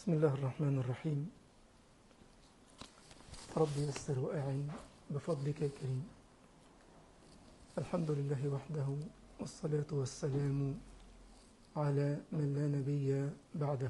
بسم الله الرحمن الرحيم رب يسر وأعن بفضلك يا كريم الحمد لله وحده والصلاة والسلام على من لا نبي بعده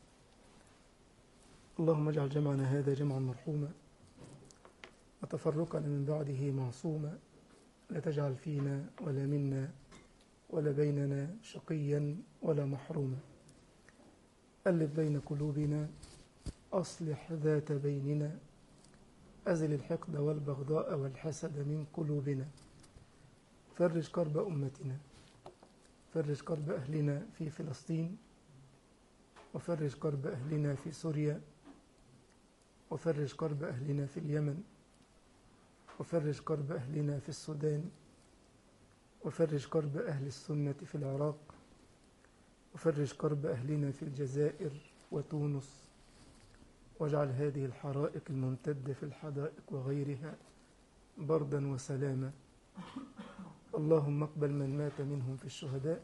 اللهم اجعل جمعنا هذا جمعا مرحوما وتفرقنا من بعده معصوما لا تجعل فينا ولا منا ولا بيننا شقيا ولا محروما ألف بين قلوبنا أصلح ذات بيننا أزل الحقد والبغضاء والحسد من قلوبنا فرج كرب أمتنا فرج كرب أهلنا في فلسطين وفرج كرب أهلنا في سوريا وفرج كرب أهلنا في اليمن وفرج كرب أهلنا في السودان وفرج كرب أهل السنة في العراق وفرج كرب أهلنا في الجزائر وتونس واجعل هذه الحرائق الممتدة في الحدائق وغيرها بردا وسلاما اللهم اقبل من مات منهم في الشهداء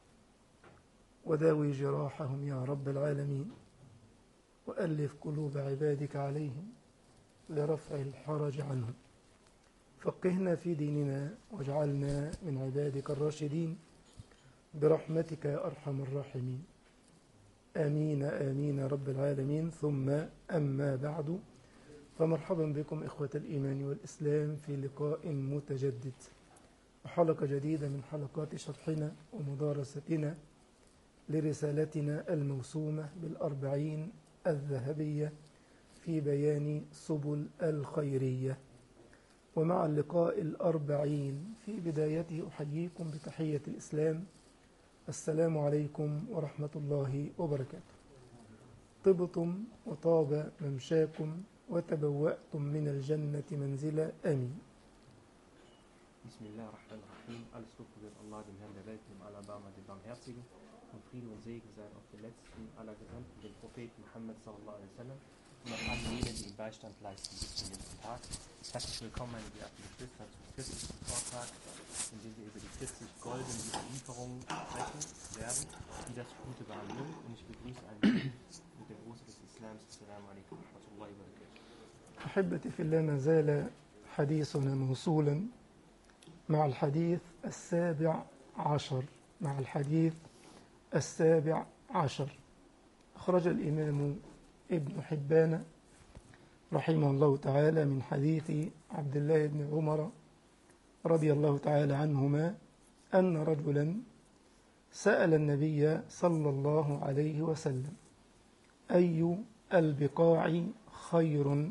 وداوي جراحهم يا رب العالمين وألف قلوب عبادك عليهم لرفع الحرج عنهم فقهنا في ديننا واجعلنا من عبادك الراشدين برحمتك يا أرحم الراحمين آمين آمين يا رب العالمين ثم أما بعد فمرحبا بكم إخوة الإيمان والإسلام في لقاء متجدد وحلقة جديدة من حلقات شرحنا ومدارستنا لرسالتنا الموسومة بالأربعين الذهبية في بيان سبل الخيرية ومع اللقاء الأربعين في بدايته أحييكم بتحية الإسلام السلام عليكم ورحمة الله وبركاته طبتم وطاب ممشاكم وتبوأتم من الجنة منزلا آمين Bismillah ar-Rahman ar-Rahim. Alles Lob gebührt Allah, dem Herrn der Welt, dem Allerbarmer, dem Barmherzigen. Und Friede und Segen seien auf den letzten aller Gesandten, den Propheten Muhammad sallallahu alaihi wasallam. Und auf alle jene, die ihm Beistand leisten bis zum nächsten Tag. Herzlich willkommen, meine geehrten Geschwister, zum 40. Vortrag, in dem wir über die 40 goldenen Überlieferungen sprechen werden, die das Gute behandeln. Und ich begrüße einen mit dem Gruß des Islams. Assalamu alaikum wa rahmatullahi wa barakatuh. أحبتي في الله ما زال حديثنا موصولا مع الحديث السابع عشر مع الحديث السابع عشر أخرج الإمام ابن حبان رحمه الله تعالى من حديث عبد الله بن عمر رضي الله تعالى عنهما أن رجلا سأل النبي صلى الله عليه وسلم أي البقاع خير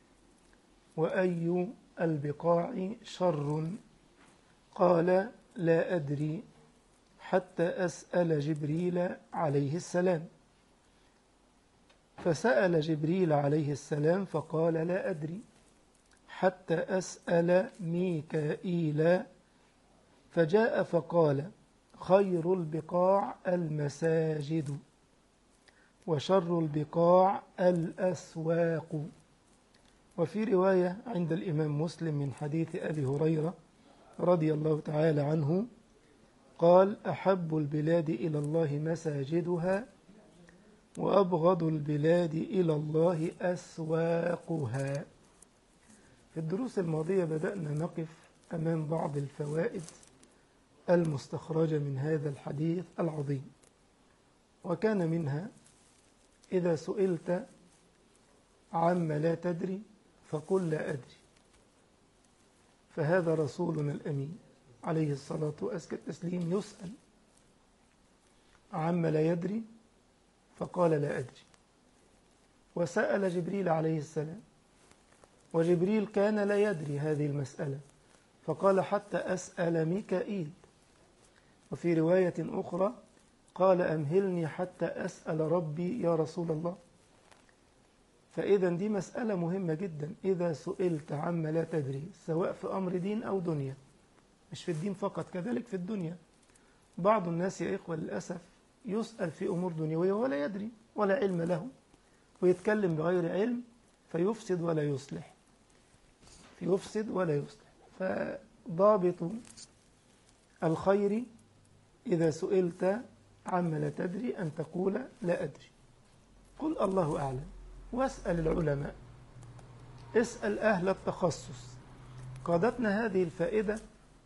وأي البقاع شر قال لا أدري حتى أسأل جبريل عليه السلام فسأل جبريل عليه السلام فقال لا أدري حتى أسأل ميكائيل فجاء فقال خير البقاع المساجد وشر البقاع الأسواق وفي رواية عند الإمام مسلم من حديث أبي هريرة رضي الله تعالى عنه قال أحب البلاد إلى الله مساجدها وأبغض البلاد إلى الله أسواقها في الدروس الماضية بدأنا نقف أمام بعض الفوائد المستخرجة من هذا الحديث العظيم وكان منها إذا سئلت عما لا تدري فقل لا أدري فهذا رسولنا الأمين عليه الصلاة وأزكى التسليم يسأل عما لا يدري فقال لا أدري وسأل جبريل عليه السلام وجبريل كان لا يدري هذه المسألة فقال حتى أسأل ميكائيل وفي رواية أخرى قال أمهلني حتى أسأل ربي يا رسول الله فإذا دي مسألة مهمة جدا إذا سئلت عما لا تدري سواء في أمر دين أو دنيا مش في الدين فقط كذلك في الدنيا بعض الناس يا إخوة للأسف يسأل في أمور دنيوية ولا يدري ولا علم له ويتكلم بغير علم فيفسد ولا يصلح فيفسد ولا يصلح فضابط الخير إذا سئلت عما لا تدري أن تقول لا أدري قل الله أعلم واسأل العلماء اسأل أهل التخصص قادتنا هذه الفائدة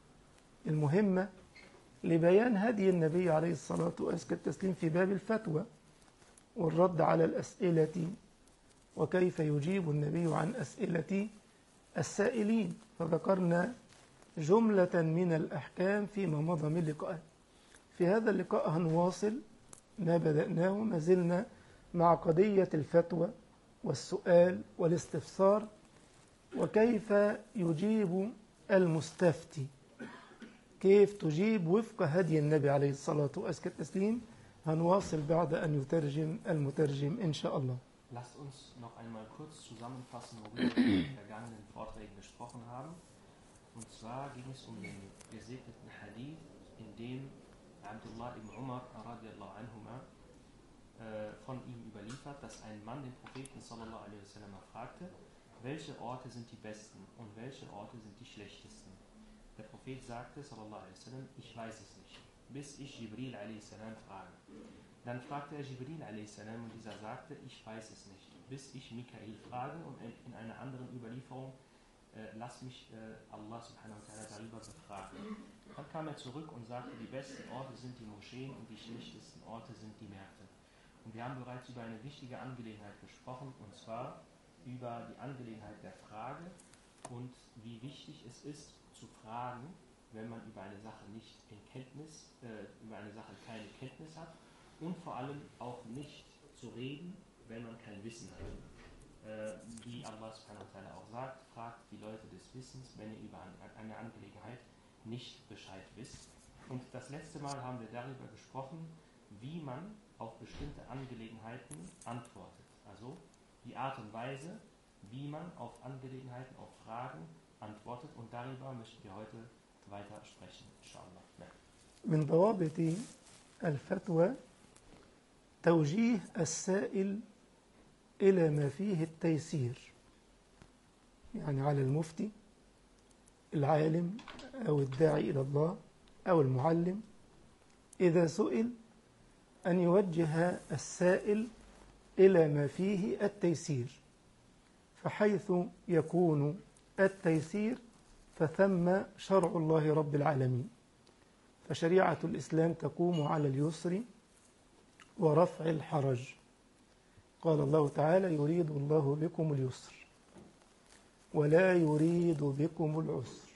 المهمة لبيان هدي النبي عليه الصلاة وأزكى التسليم في باب الفتوى والرد على الأسئلة وكيف يجيب النبي عن أسئلة السائلين فذكرنا جملة من الأحكام فيما مضى من لقاء في هذا اللقاء هنواصل ما بدأناه ما زلنا مع قضية الفتوى والسؤال والاستفسار وكيف يجيب المستفتي كيف تجيب وفق هدي النبي عليه الصلاة وأزكى التسليم هنواصل بعد أن يترجم المترجم إن شاء الله Lasst uns noch einmal kurz zusammenfassen, worüber wir in den vergangenen Vorträgen gesprochen haben. Und zwar ging es um den gesegneten Hadith, in dem Abdullah ibn Umar radiallahu anhuma, äh, von ihm überliefert, dass ein Mann den Propheten sallallahu alaihi wasallam fragte, welche Orte sind die besten und welche Orte sind die schlechtesten. Der Prophet sagte sallallahu alaihi wasallam, ich weiß es nicht, bis ich Jibril alaihi salam frage. Dann fragte er Jibril a.s. und dieser sagte, ich weiß es nicht, bis ich Mikael frage und in einer anderen Überlieferung, äh, lass mich äh, Allah subhanahu wa ta'ala darüber befragen. Dann kam er zurück und sagte, die besten Orte sind die Moscheen und die schlechtesten Orte sind die Märkte. Und wir haben bereits über eine wichtige Angelegenheit gesprochen, und zwar über die Angelegenheit der Frage und wie wichtig es ist zu fragen, wenn man über eine Sache nicht in Kenntnis, äh, über eine Sache keine Kenntnis hat und vor allem auch nicht zu reden, wenn man kein Wissen hat. Äh, wie Allah subhanahu wa ta'ala auch sagt, fragt die Leute des Wissens, wenn ihr über eine Angelegenheit nicht Bescheid wisst. Und das letzte Mal haben wir darüber gesprochen, wie man auf bestimmte Angelegenheiten antwortet. Also die Art und Weise, wie man auf Angelegenheiten, auf Fragen antwortet. Und darüber möchten wir heute weiter sprechen, inshallah. Ja. من ضوابط الفتوى توجيه السائل إلى ما فيه التيسير يعني على المفتي العالم أو الداعي إلى الله أو المعلم إذا سئل أن يوجه السائل إلى ما فيه التيسير فحيث يكون التيسير فثم شرع الله رب العالمين فشريعة الإسلام تقوم على اليسر ورفع الحرج قال الله تعالى يريد الله بكم اليسر ولا يريد بكم العسر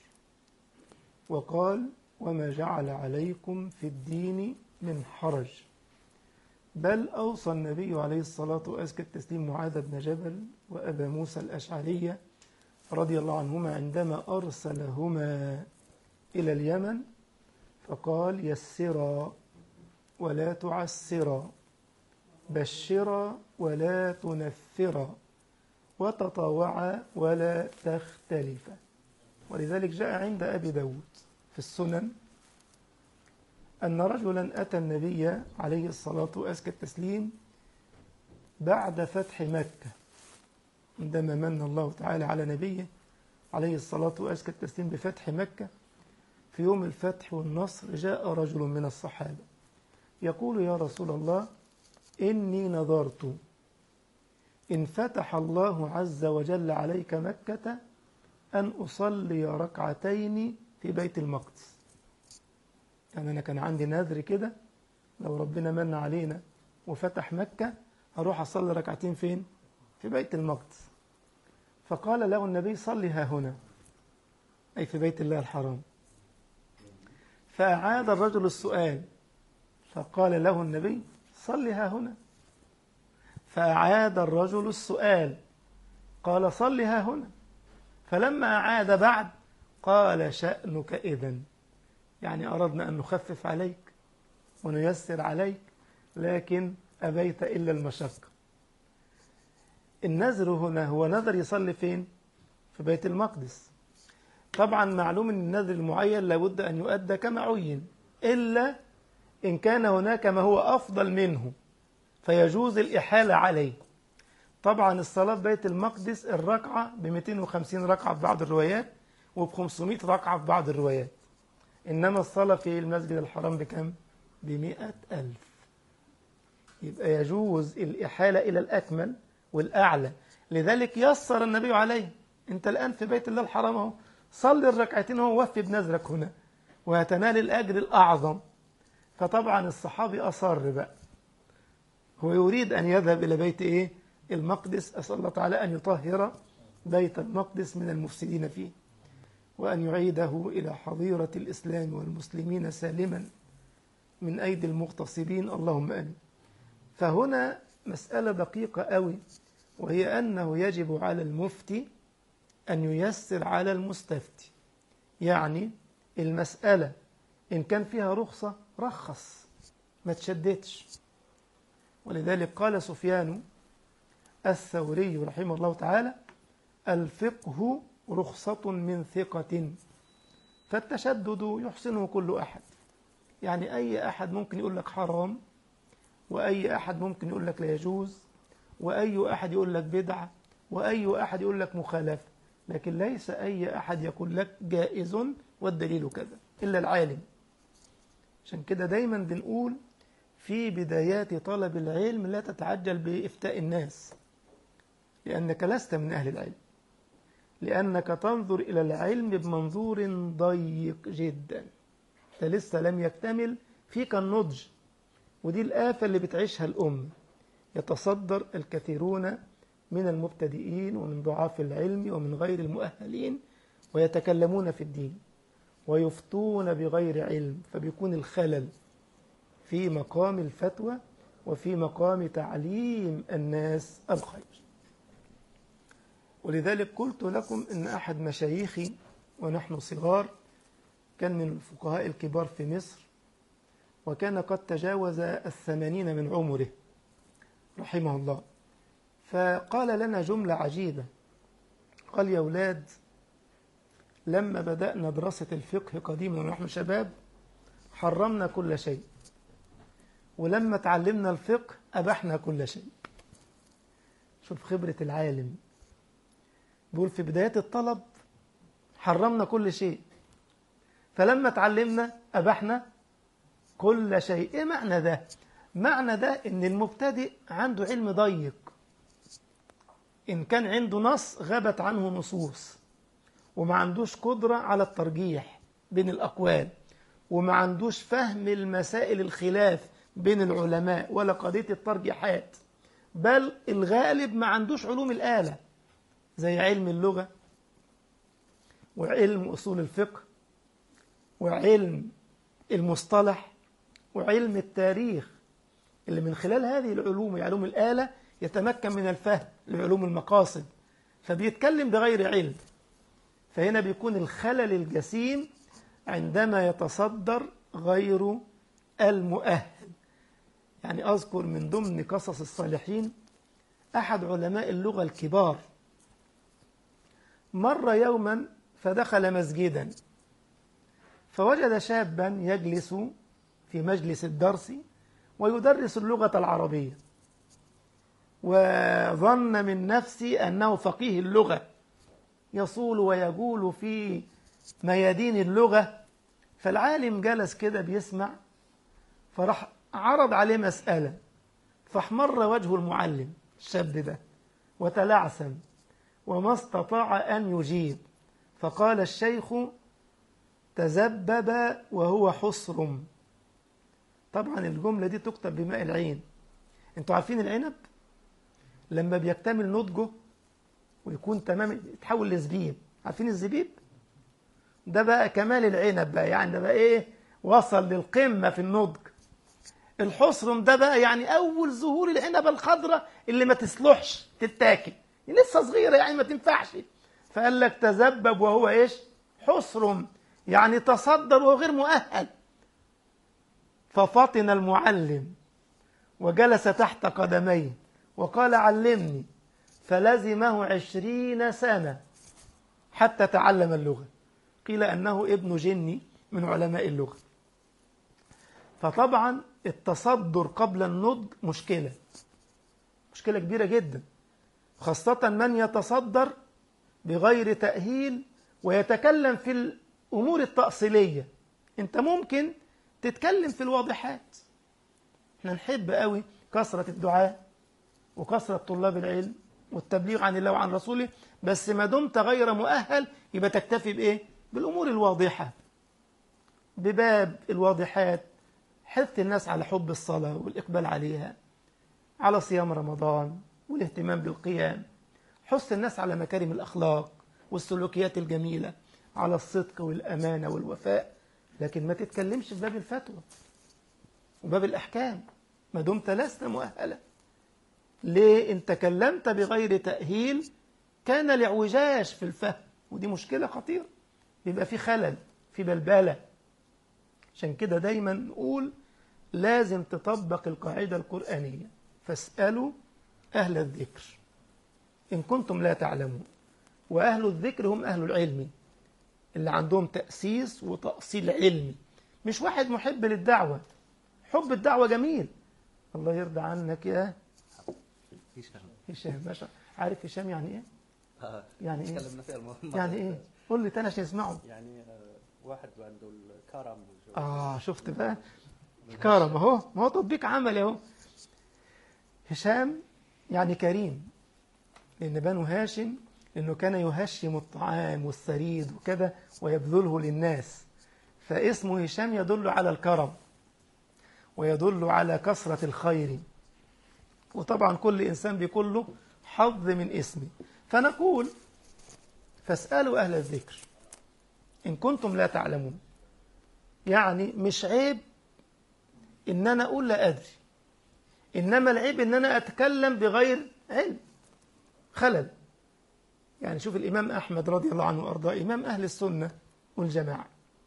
وقال وما جعل عليكم في الدين من حرج بل أوصى النبي عليه الصلاة وأزكى التسليم معاذ بن جبل وأبا موسى الأشعرية رضي الله عنهما عندما أرسلهما إلى اليمن فقال يسرا ولا تعسرا بشرا ولا تنفرا وتطاوعا ولا تختلفا ولذلك جاء عند أبي داود في السنن أن رجلا أتى النبي عليه الصلاة وأزكى التسليم بعد فتح مكة عندما من الله تعالى على نبيه عليه الصلاة وأزكى التسليم بفتح مكة في يوم الفتح والنصر جاء رجل من الصحابة يقول يا رسول الله إني نظرت إن فتح الله عز وجل عليك مكة أن أصلي ركعتين في بيت المقدس يعني أنا كان عندي نذر كده لو ربنا من علينا وفتح مكة هروح أصلي ركعتين فين؟ في بيت المقدس فقال له النبي صلي ها هنا أي في بيت الله الحرام فأعاد الرجل السؤال فقال له النبي صل ها هنا فأعاد الرجل السؤال قال صل ها هنا فلما أعاد بعد قال شأنك إذن يعني أردنا أن نخفف عليك ونيسر عليك لكن أبيت إلا المشقة النذر هنا هو نذر يصلي فين في بيت المقدس طبعا معلوم أن النذر المعين لابد أن يؤدى كما عين إلا إن كان هناك ما هو أفضل منه فيجوز الإحالة عليه طبعا الصلاة في بيت المقدس الركعة ب 250 ركعة في بعض الروايات وب 500 ركعة في بعض الروايات إنما الصلاة في المسجد الحرام بكم؟ ب 100 ألف يبقى يجوز الإحالة إلى الأكمل والأعلى لذلك يسر النبي عليه أنت الآن في بيت الله الحرام اهو صلي الركعتين هو وفي بنذرك هنا وهتنال الأجر الأعظم فطبعا الصحابي أصر بقى هو يريد أن يذهب إلى بيت إيه المقدس أسأل الله تعالى أن يطهر بيت المقدس من المفسدين فيه وأن يعيده إلى حظيرة الإسلام والمسلمين سالما من أيدي المغتصبين اللهم آمين فهنا مسألة دقيقة قوي وهي أنه يجب على المفتي أن ييسر على المستفتي يعني المسألة إن كان فيها رخصة رخص ما تشددش ولذلك قال سفيان الثوري رحمه الله تعالى الفقه رخصة من ثقة فالتشدد يحسنه كل أحد يعني أي أحد ممكن يقول لك حرام وأي أحد ممكن يقول لك لا يجوز وأي أحد يقول لك بدعة وأي أحد يقول لك مخالفة لكن ليس أي أحد يقول لك جائز والدليل كذا إلا العالم عشان كده دايما بنقول في بدايات طلب العلم لا تتعجل بإفتاء الناس لأنك لست من أهل العلم لأنك تنظر إلى العلم بمنظور ضيق جدا أنت لسه لم يكتمل فيك النضج ودي الآفة اللي بتعيشها الأم يتصدر الكثيرون من المبتدئين ومن ضعاف العلم ومن غير المؤهلين ويتكلمون في الدين ويفتون بغير علم فبيكون الخلل في مقام الفتوى وفي مقام تعليم الناس الخير ولذلك قلت لكم ان احد مشايخي ونحن صغار كان من الفقهاء الكبار في مصر وكان قد تجاوز الثمانين من عمره رحمه الله فقال لنا جملة عجيبة قال يا أولاد لما بدأنا دراسة الفقه قديما ونحن شباب حرمنا كل شيء ولما تعلمنا الفقه أبحنا كل شيء شوف خبرة العالم بيقول في بداية الطلب حرمنا كل شيء فلما تعلمنا أبحنا كل شيء إيه معنى ده؟ معنى ده إن المبتدئ عنده علم ضيق إن كان عنده نص غابت عنه نصوص وما عندوش قدرة على الترجيح بين الأقوال وما عندوش فهم المسائل الخلاف بين العلماء ولا قضية الترجيحات بل الغالب ما عندوش علوم الآلة زي علم اللغة وعلم أصول الفقه وعلم المصطلح وعلم التاريخ اللي من خلال هذه العلوم علوم الآلة يتمكن من الفهم لعلوم المقاصد فبيتكلم بغير علم فهنا بيكون الخلل الجسيم عندما يتصدر غير المؤهل يعني أذكر من ضمن قصص الصالحين أحد علماء اللغة الكبار مر يوما فدخل مسجدا فوجد شابا يجلس في مجلس الدرس ويدرس اللغة العربية وظن من نفسه أنه فقيه اللغة يصول ويقول في ميادين اللغة فالعالم جلس كده بيسمع فراح عرض عليه مسألة فاحمر وجه المعلم الشاب ده وتلعثم وما استطاع أن يجيب فقال الشيخ تذبب وهو حصر طبعا الجملة دي تكتب بماء العين انتوا عارفين العنب لما بيكتمل نضجه ويكون تمام يتحول لزبيب عارفين الزبيب ده بقى كمال العنب بقى يعني ده بقى ايه وصل للقمة في النضج الحصرم ده بقى يعني اول ظهور العنبة الخضراء اللي ما تصلحش تتاكل لسه صغيرة يعني ما تنفعش فقال لك تذبب وهو ايش حصرم يعني تصدر وهو غير مؤهل ففطن المعلم وجلس تحت قدميه وقال علمني فلزمه عشرين سنة حتى تعلم اللغة قيل أنه ابن جني من علماء اللغة فطبعا التصدر قبل النضج مشكلة مشكلة كبيرة جدا خاصة من يتصدر بغير تأهيل ويتكلم في الأمور التأصيلية أنت ممكن تتكلم في الواضحات احنا نحب قوي كثرة الدعاء وكثرة طلاب العلم والتبليغ عن الله وعن رسوله بس ما دمت غير مؤهل يبقى تكتفي بإيه؟ بالأمور الواضحة بباب الواضحات حث الناس على حب الصلاة والإقبال عليها على صيام رمضان والاهتمام بالقيام حث الناس على مكارم الأخلاق والسلوكيات الجميلة على الصدق والأمانة والوفاء لكن ما تتكلمش في باب الفتوى وباب الأحكام ما دمت لست مؤهلا ليه إن تكلمت بغير تأهيل كان الاعوجاج في الفهم ودي مشكلة خطيرة بيبقى في خلل في بلبلة عشان كده دايما نقول لازم تطبق القاعدة القرآنية فاسألوا أهل الذكر إن كنتم لا تعلمون وأهل الذكر هم أهل العلم اللي عندهم تأسيس وتأصيل علمي مش واحد محب للدعوة حب الدعوة جميل الله يرضى عنك يا هشام هشام ما شاء عارف هشام يعني ايه؟ آه، يعني ايه؟ تكلمنا فيها المرة يعني ايه؟ قول لي تاني عشان يسمعوا يعني آه، واحد عنده الكرم والجو اه شفت بقى الكرم اهو ما هو تطبيق عملي اهو هشام يعني كريم لان بنو هاشم انه كان يهشم الطعام والثريد وكذا ويبذله للناس فاسمه هشام يدل على الكرم ويدل على كثرة الخير وطبعا كل إنسان بيكون له حظ من اسمه فنقول فاسألوا أهل الذكر إن كنتم لا تعلمون يعني مش عيب إن أنا أقول لا أدري إنما العيب إن أنا أتكلم بغير علم خلل يعني شوف الإمام أحمد رضي الله عنه وأرضاه إمام أهل السنة والجماعة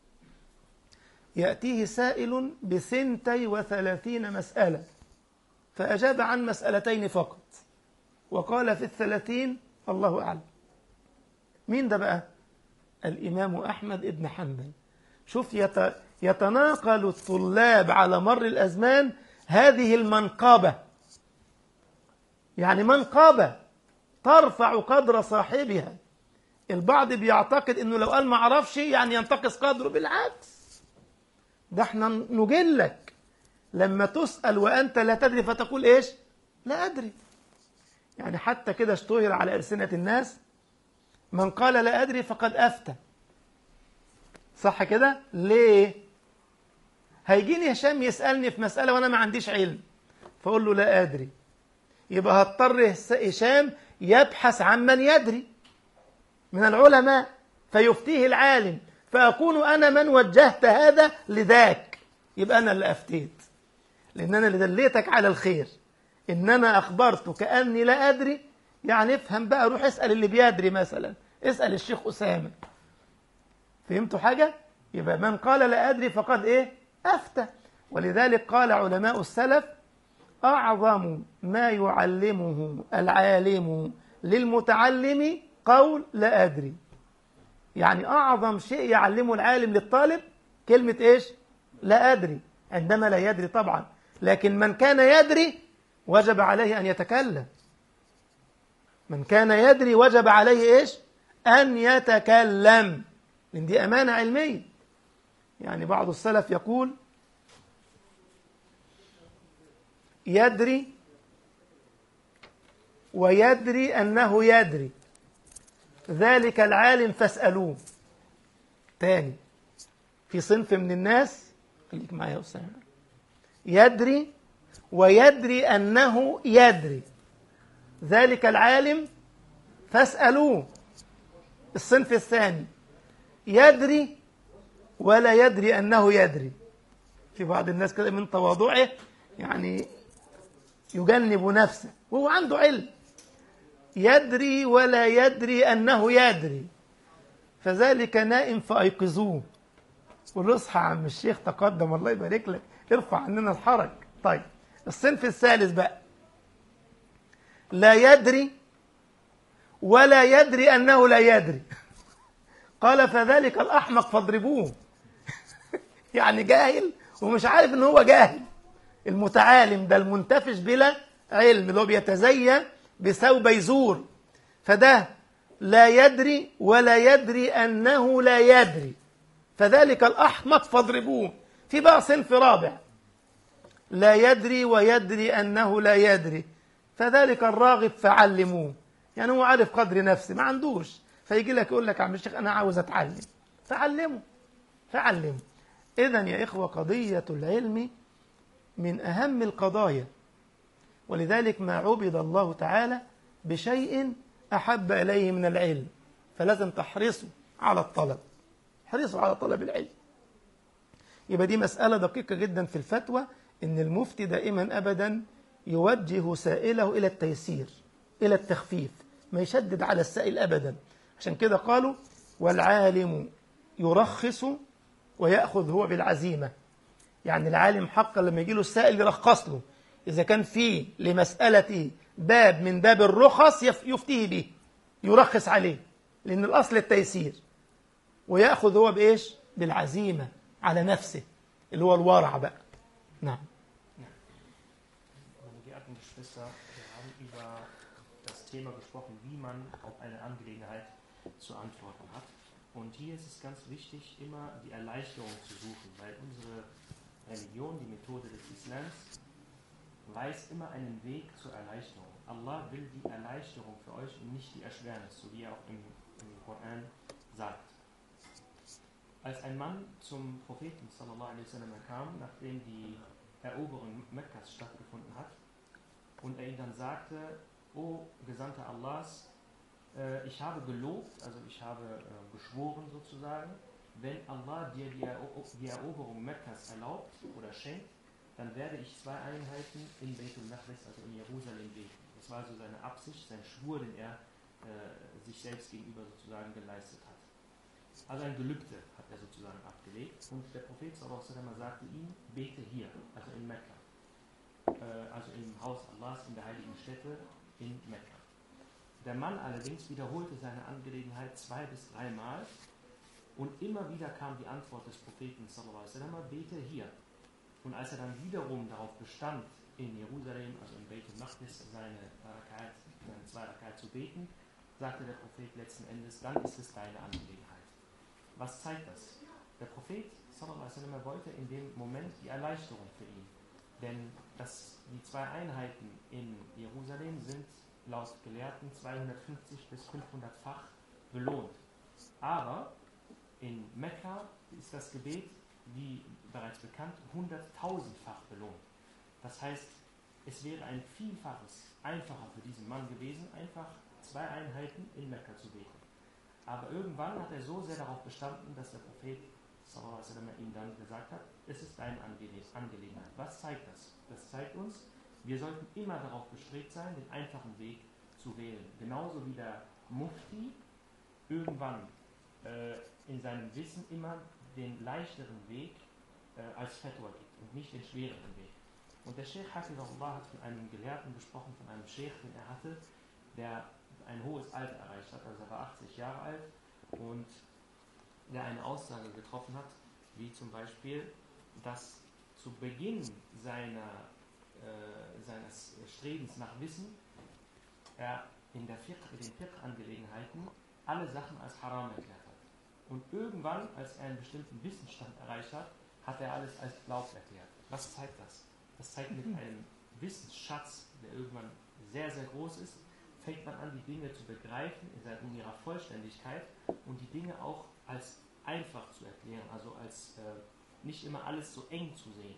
يأتيه سائل بثنتي وثلاثين مسألة فأجاب عن مسألتين فقط وقال في الثلاثين الله أعلم مين ده بقى الإمام أحمد ابن حنبل شوف يت... يتناقل الطلاب على مر الأزمان هذه المنقبة يعني منقبة ترفع قدر صاحبها البعض بيعتقد انه لو قال ما اعرفش يعني ينتقص قدره بالعكس ده احنا نجلك لما تسأل وأنت لا تدري فتقول إيش لا أدري يعني حتى كده اشتهر على ألسنة الناس من قال لا أدري فقد أفتى صح كده ليه هيجيني هشام يسألني في مسألة وأنا ما عنديش علم فأقول له لا أدري يبقى هضطر هشام يبحث عن من يدري من العلماء فيفتيه العالم فأكون أنا من وجهت هذا لذاك يبقى أنا اللي أفتيت لأن أنا اللي دليتك على الخير إن أنا أخبرت كأني لا أدري يعني افهم بقى روح اسأل اللي بيدري مثلا اسأل الشيخ أسامة فهمتوا حاجة؟ يبقى من قال لا أدري فقد إيه؟ أفتى ولذلك قال علماء السلف أعظم ما يعلمه العالم للمتعلم قول لا أدري يعني أعظم شيء يعلمه العالم للطالب كلمة إيش؟ لا أدري عندما لا يدري طبعا لكن من كان يدري وجب عليه أن يتكلم من كان يدري وجب عليه إيش؟ أن يتكلم لأن دي أمانة علمية يعني بعض السلف يقول يدري ويدري أنه يدري ذلك العالم فاسألوه تاني في صنف من الناس خليك معايا يا أسامة يدري ويدري أنه يدري ذلك العالم فاسألوه الصنف الثاني يدري ولا يدري أنه يدري في بعض الناس كده من تواضعه يعني يجنب نفسه وهو عنده علم يدري ولا يدري أنه يدري فذلك نائم فأيقظوه قول له اصحى يا عم الشيخ تقدم الله يبارك لك ارفع عننا الحرج طيب الصنف الثالث بقى لا يدري ولا يدري أنه لا يدري قال فذلك الأحمق فاضربوه يعني جاهل ومش عارف ان هو جاهل المتعالم ده المنتفش بلا علم اللي هو بيتزين بثوب يزور فده لا يدري ولا يدري أنه لا يدري فذلك الأحمق فاضربوه في بقى صنف رابع لا يدري ويدري أنه لا يدري فذلك الراغب فعلموه يعني هو عارف قدر نفسه ما عندوش فيجي لك يقول لك يا عم الشيخ أنا عاوز أتعلم فعلمه فعلمه إذا يا إخوة قضية العلم من أهم القضايا ولذلك ما عبد الله تعالى بشيء أحب إليه من العلم فلازم تحرصوا على الطلب حرصوا على طلب العلم يبقى دي مسألة دقيقة جدا في الفتوى إن المفتي دائما أبدا يوجه سائله إلى التيسير إلى التخفيف ما يشدد على السائل أبدا عشان كده قالوا والعالم يرخص ويأخذ هو بالعزيمة يعني العالم حقا لما يجي له السائل يرخص له إذا كان في لمسألة باب من باب الرخص يف- يفتيه به يرخص عليه لأن الأصل التيسير ويأخذ هو بإيش؟ بالعزيمة على نفسه اللي هو الورع بقى نعم Meine geehrten Geschwister, wir haben über das Thema gesprochen, wie man auf eine Angelegenheit zu antworten hat. Und hier ist es ganz wichtig, immer die Erleichterung zu suchen, weil unsere Religion, die Methode des Islams, weist immer einen Weg zur Erleichterung. Allah will die Erleichterung für euch und nicht die Erschwernis, so wie er auch im, im Koran sagt. Als ein Mann zum Propheten sallallahu alaihi wasallam kam, nachdem die Eroberung Mekkas stattgefunden hat, und er ihm dann sagte, O Gesandter Allahs, äh, ich habe gelobt, also ich habe äh, geschworen sozusagen, wenn Allah dir die, Ero die Eroberung Mekkas erlaubt oder schenkt, dann werde ich zwei Einheiten in Beitul Maqdis, also in Jerusalem beten. Das war also seine Absicht, sein Schwur, den er äh, sich selbst gegenüber sozusagen geleistet hat. Also ein Gelübde hat er sozusagen abgelegt und der Prophet sallallahu alaihi wasallam sagte ihm, bete hier, also in Mekka, äh, also im Haus Allahs, in der heiligen Stätte in Mekka. Der Mann allerdings wiederholte seine Angelegenheit zwei bis dreimal und immer wieder kam die Antwort des Propheten sallallahu alaihi wasallam, bete hier. Und als er dann wiederum darauf bestand, in Jerusalem, also in Beit Maqdis, seine, Rakat, seine zwei Rakat zu beten, sagte der Prophet letzten Endes, dann ist es deine Angelegenheit. Was zeigt das? Der Prophet sallallahu alaihi wasallam, wollte in dem Moment die Erleichterung für ihn. Denn das, die zwei Einheiten in Jerusalem sind laut Gelehrten 250 bis 500-fach belohnt. Aber in Mekka ist das Gebet, wie bereits bekannt, 100.000-fach belohnt. Das heißt, es wäre ein Vielfaches einfacher für diesen Mann gewesen, einfach zwei Einheiten in Mekka zu beten. Aber irgendwann hat er so sehr darauf bestanden, dass der Prophet sallallahu alaihi wasallam ihm dann gesagt hat, es ist deine Angele- Angelegenheit. Was zeigt das? Das zeigt uns, wir sollten immer darauf bestrebt sein, den einfachen Weg zu wählen. Genauso wie der Mufti irgendwann äh, in seinem Wissen immer den leichteren Weg äh, als Fatwa gibt und nicht den schwereren Weg. Und der Sheikh Hafizahullah hat von einem Gelehrten gesprochen, von einem Sheikh, den er hatte, der ein hohes Alter erreicht hat, also er war 80 Jahre alt und der eine Aussage getroffen hat, wie zum Beispiel, dass zu Beginn seiner, äh, seines Strebens nach Wissen er in, der Fiqh, in den Fiqh-Angelegenheiten alle Sachen als haram erklärt hat. Und irgendwann, als er einen bestimmten Wissensstand erreicht hat, hat er alles als Glaub erklärt. Was zeigt das? Das zeigt mit einem Wissensschatz, der irgendwann sehr, sehr groß ist, fängt man an, die Dinge zu begreifen in, seiner, in ihrer Vollständigkeit und die Dinge auch als einfach zu erklären, also als äh, nicht immer alles so eng zu sehen.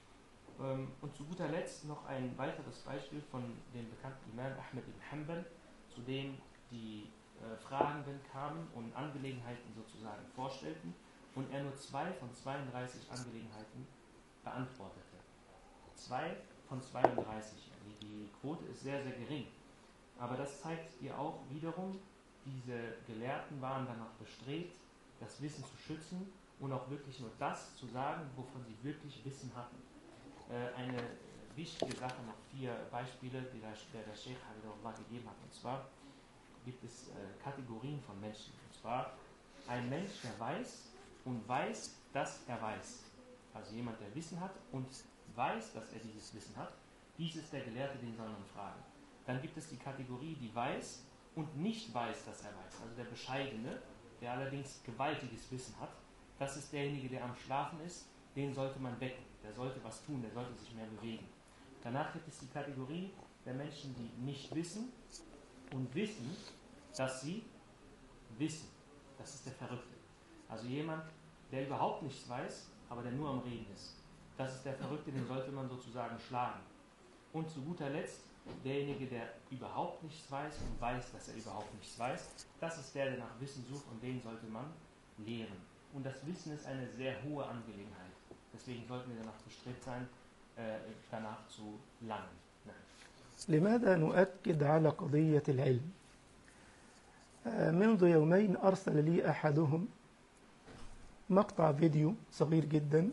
Ähm, und zu guter Letzt noch ein weiteres Beispiel von dem bekannten Imam Ahmed ibn Hanbal, zu dem die äh, Fragenden kamen und Angelegenheiten sozusagen vorstellten und er nur zwei von 32 Angelegenheiten beantwortete. Zwei von 32. Die, die Quote ist sehr, sehr gering. Aber das zeigt dir auch wiederum, diese Gelehrten waren danach bestrebt, das Wissen zu schützen und auch wirklich nur das zu sagen, wovon sie wirklich Wissen hatten. Äh, eine wichtige Sache, noch vier Beispiele, die der, der, der Sheikh Habibullah gegeben hat. Und zwar gibt es äh, Kategorien von Menschen. Und zwar ein Mensch, der weiß und weiß, dass er weiß. Also jemand, der Wissen hat und weiß, dass er dieses Wissen hat. Dies ist der Gelehrte, den soll man fragen. Dann gibt es die Kategorie, die weiß und nicht weiß, dass er weiß. Also der Bescheidene, der allerdings gewaltiges Wissen hat. Das ist derjenige, der am Schlafen ist den sollte man wecken. Der sollte was tun, der sollte sich mehr bewegen. Danach gibt es die Kategorie der Menschen, die nicht wissen und wissen, dass sie wissen. Das ist der Verrückte. Also jemand, der überhaupt nichts weiß, aber der nur am Reden ist. Das ist der Verrückte, den sollte man sozusagen schlagen. Und zu guter Letzt, derjenige, der überhaupt nichts weiß und weiß, dass er überhaupt nichts weiß, das ist der, der nach Wissen sucht und den sollte man lehren. Und das Wissen ist eine sehr hohe Angelegenheit. Deswegen sollten wir danach bestrebt sein, äh, danach zu langen. Nein. لماذا نؤكد على قضية العلم آه، منذ يومين أرسل لي أحدهم مقطع فيديو صغير جدا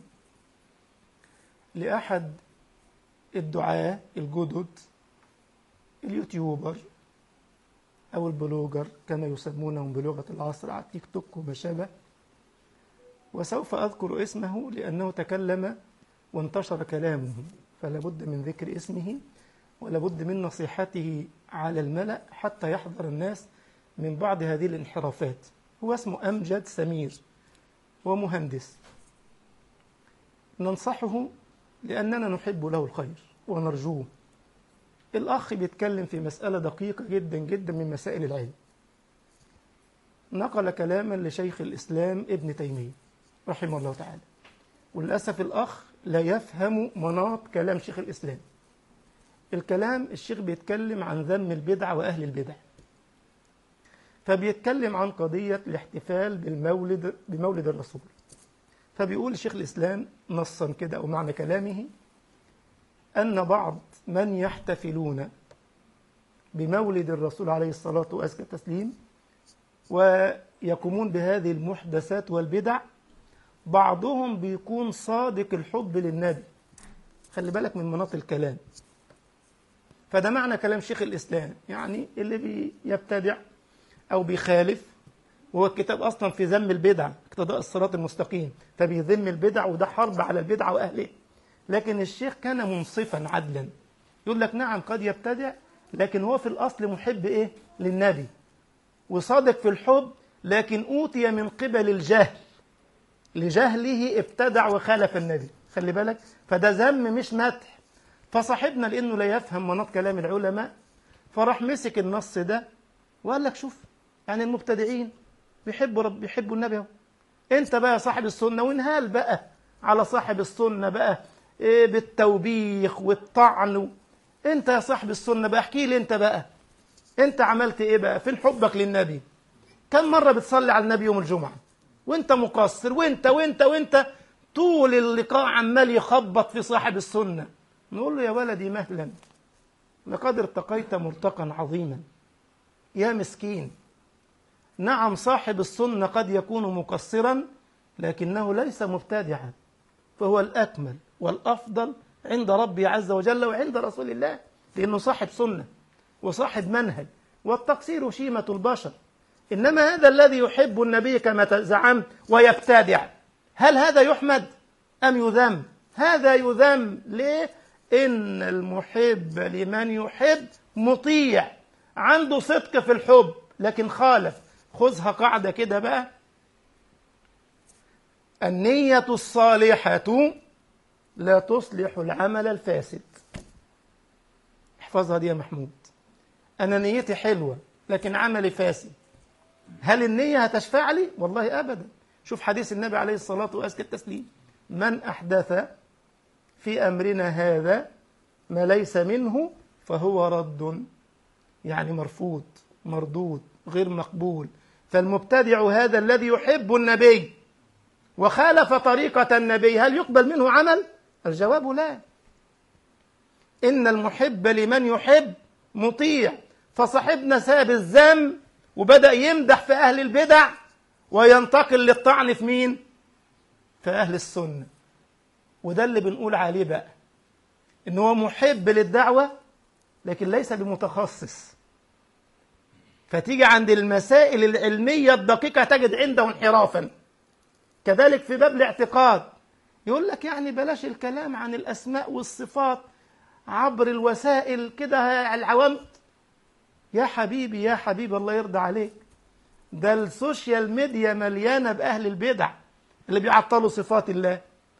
لأحد الدعاة الجدد اليوتيوبر أو البلوجر كما يسمونهم بلغة العصر على التيك توك وما شابه وسوف أذكر اسمه لأنه تكلم وانتشر كلامه فلا بد من ذكر اسمه ولا بد من نصيحته على الملأ حتى يحذر الناس من بعض هذه الانحرافات هو اسمه أمجد سمير هو مهندس ننصحه لأننا نحب له الخير ونرجوه الأخ بيتكلم في مسألة دقيقة جدا جدا من مسائل العلم نقل كلاما لشيخ الإسلام ابن تيمية رحمه الله تعالى وللأسف الأخ لا يفهم مناط كلام شيخ الإسلام الكلام الشيخ بيتكلم عن ذم البدع وأهل البدع فبيتكلم عن قضية الاحتفال بالمولد بمولد الرسول فبيقول شيخ الإسلام نصا كده أو معنى كلامه أن بعض من يحتفلون بمولد الرسول عليه الصلاة وأزكى التسليم ويقومون بهذه المحدثات والبدع بعضهم بيكون صادق الحب للنبي خلي بالك من مناط الكلام فده معنى كلام شيخ الإسلام يعني اللي بيبتدع أو بيخالف وهو الكتاب أصلا في ذم البدع اقتضاء الصراط المستقيم فبيذم البدع وده حرب على البدع وأهله لكن الشيخ كان منصفا عدلا يقول لك نعم قد يبتدع لكن هو في الأصل محب إيه للنبي وصادق في الحب لكن أوتي من قبل الجهل لجهله ابتدع وخالف النبي خلي بالك فده ذم مش مدح فصاحبنا لأنه لا يفهم مناط كلام العلماء فراح مسك النص ده وقال لك شوف يعني المبتدعين بيحبوا رب بيحبوا النبي اهو انت بقى صاحب السنه وانهال بقى على صاحب السنه بقى إيه بالتوبيخ والطعن انت يا صاحب السنه بقى احكي لي انت بقى انت عملت ايه بقى فين حبك للنبي كم مره بتصلي على النبي يوم الجمعه وانت مقصر وانت وانت وانت طول اللقاء عمال يخبط في صاحب السنه نقول له يا ولدي مهلا لقد ارتقيت مرتقا عظيما يا مسكين نعم صاحب السنة قد يكون مقصرا لكنه ليس مبتدعا فهو الأكمل والأفضل عند ربي عز وجل وعند رسول الله لأنه صاحب سنة وصاحب منهج والتقصير شيمة البشر إنما هذا الذي يحب النبي كما زعمت ويبتدع هل هذا يحمد أم يذم هذا يذم ليه إن المحب لمن يحب مطيع عنده صدق في الحب لكن خالف خذها قاعدة كده بقى النية الصالحة لا تصلح العمل الفاسد احفظها دي يا محمود أنا نيتي حلوة لكن عملي فاسد هل النية هتشفع لي؟ والله أبدا شوف حديث النبي عليه الصلاة وأزكى التسليم من أحدث في أمرنا هذا ما ليس منه فهو رد يعني مرفوض مردود غير مقبول فالمبتدع هذا الذي يحب النبي وخالف طريقة النبي هل يقبل منه عمل؟ الجواب لا إن المحب لمن يحب مطيع فصاحبنا ساب الذم وبدأ يمدح في أهل البدع وينتقل للطعن في مين؟ في أهل السنة وده اللي بنقول عليه بقى إن هو محب للدعوة لكن ليس بمتخصص فتيجي عند المسائل العلمية الدقيقة تجد عنده انحرافا كذلك في باب الاعتقاد يقول لك يعني بلاش الكلام عن الأسماء والصفات عبر الوسائل كده العوام يا حبيبي يا حبيبي الله يرضى عليك ده السوشيال ميديا مليانة بأهل البدع اللي بيعطلوا صفات الله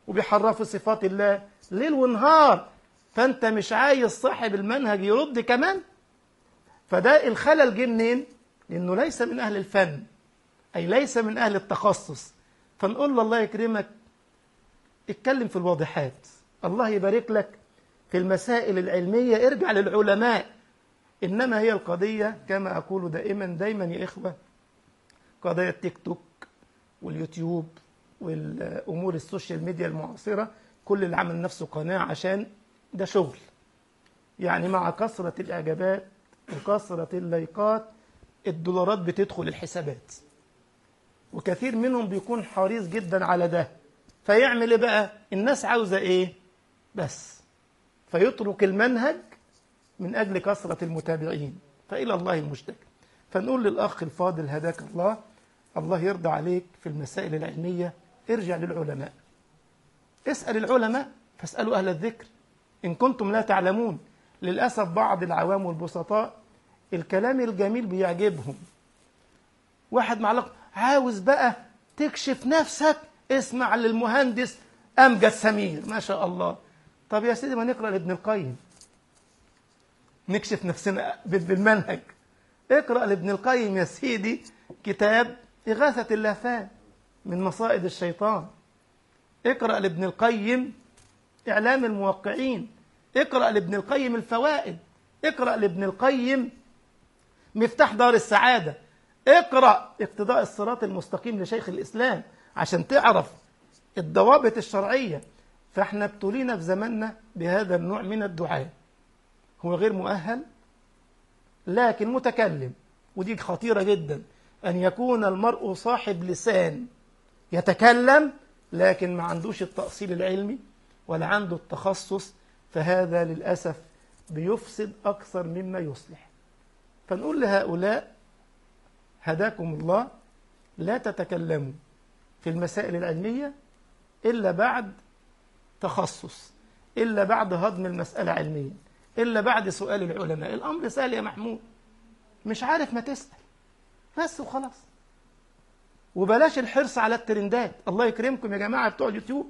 وبيحرفوا صفات الله ليل ونهار فانت مش عايز صاحب المنهج يرد كمان فده الخلل جه منين لانه ليس من اهل الفن اي ليس من اهل التخصص فنقول له الله يكرمك اتكلم في الواضحات الله يبارك لك في المسائل العلمية ارجع للعلماء إنما هي القضية كما أقول دائما دايما يا إخوة قضايا التيك توك واليوتيوب والأمور السوشيال ميديا المعاصرة كل اللي عمل نفسه قناة عشان ده شغل يعني مع كثرة الإعجابات وكثرة اللايكات الدولارات بتدخل الحسابات وكثير منهم بيكون حريص جدا على ده فيعمل ايه بقى الناس عاوزة ايه بس فيترك المنهج من أجل كثرة المتابعين فإلى الله المشتكى فنقول للأخ الفاضل هداك الله الله يرضى عليك في المسائل العلمية ارجع للعلماء اسأل العلماء فاسألوا أهل الذكر إن كنتم لا تعلمون للأسف بعض العوام والبسطاء الكلام الجميل بيعجبهم واحد معلق عاوز بقى تكشف نفسك اسمع للمهندس أمجد سمير ما شاء الله طب يا سيدي ما نقرأ لابن القيم نكشف نفسنا بالمنهج اقرأ لابن القيم يا سيدي كتاب إغاثة اللافات من مصائد الشيطان اقرأ لابن القيم إعلام الموقعين اقرأ لابن القيم الفوائد اقرأ لابن القيم مفتاح دار السعادة اقرأ اقتضاء الصراط المستقيم لشيخ الإسلام عشان تعرف الضوابط الشرعية فاحنا ابتلينا في زماننا بهذا النوع من الدعاء هو غير مؤهل لكن متكلم ودي خطيرة جدا أن يكون المرء صاحب لسان يتكلم لكن ما عندوش التأصيل العلمي ولا عنده التخصص فهذا للأسف بيفسد أكثر مما يصلح فنقول لهؤلاء هداكم الله لا تتكلموا في المسائل العلمية إلا بعد تخصص إلا بعد هضم المسألة علميا إلا بعد سؤال العلماء الأمر سهل يا محمود مش عارف ما تسأل بس وخلاص وبلاش الحرص على الترندات الله يكرمكم يا جماعة بتوع اليوتيوب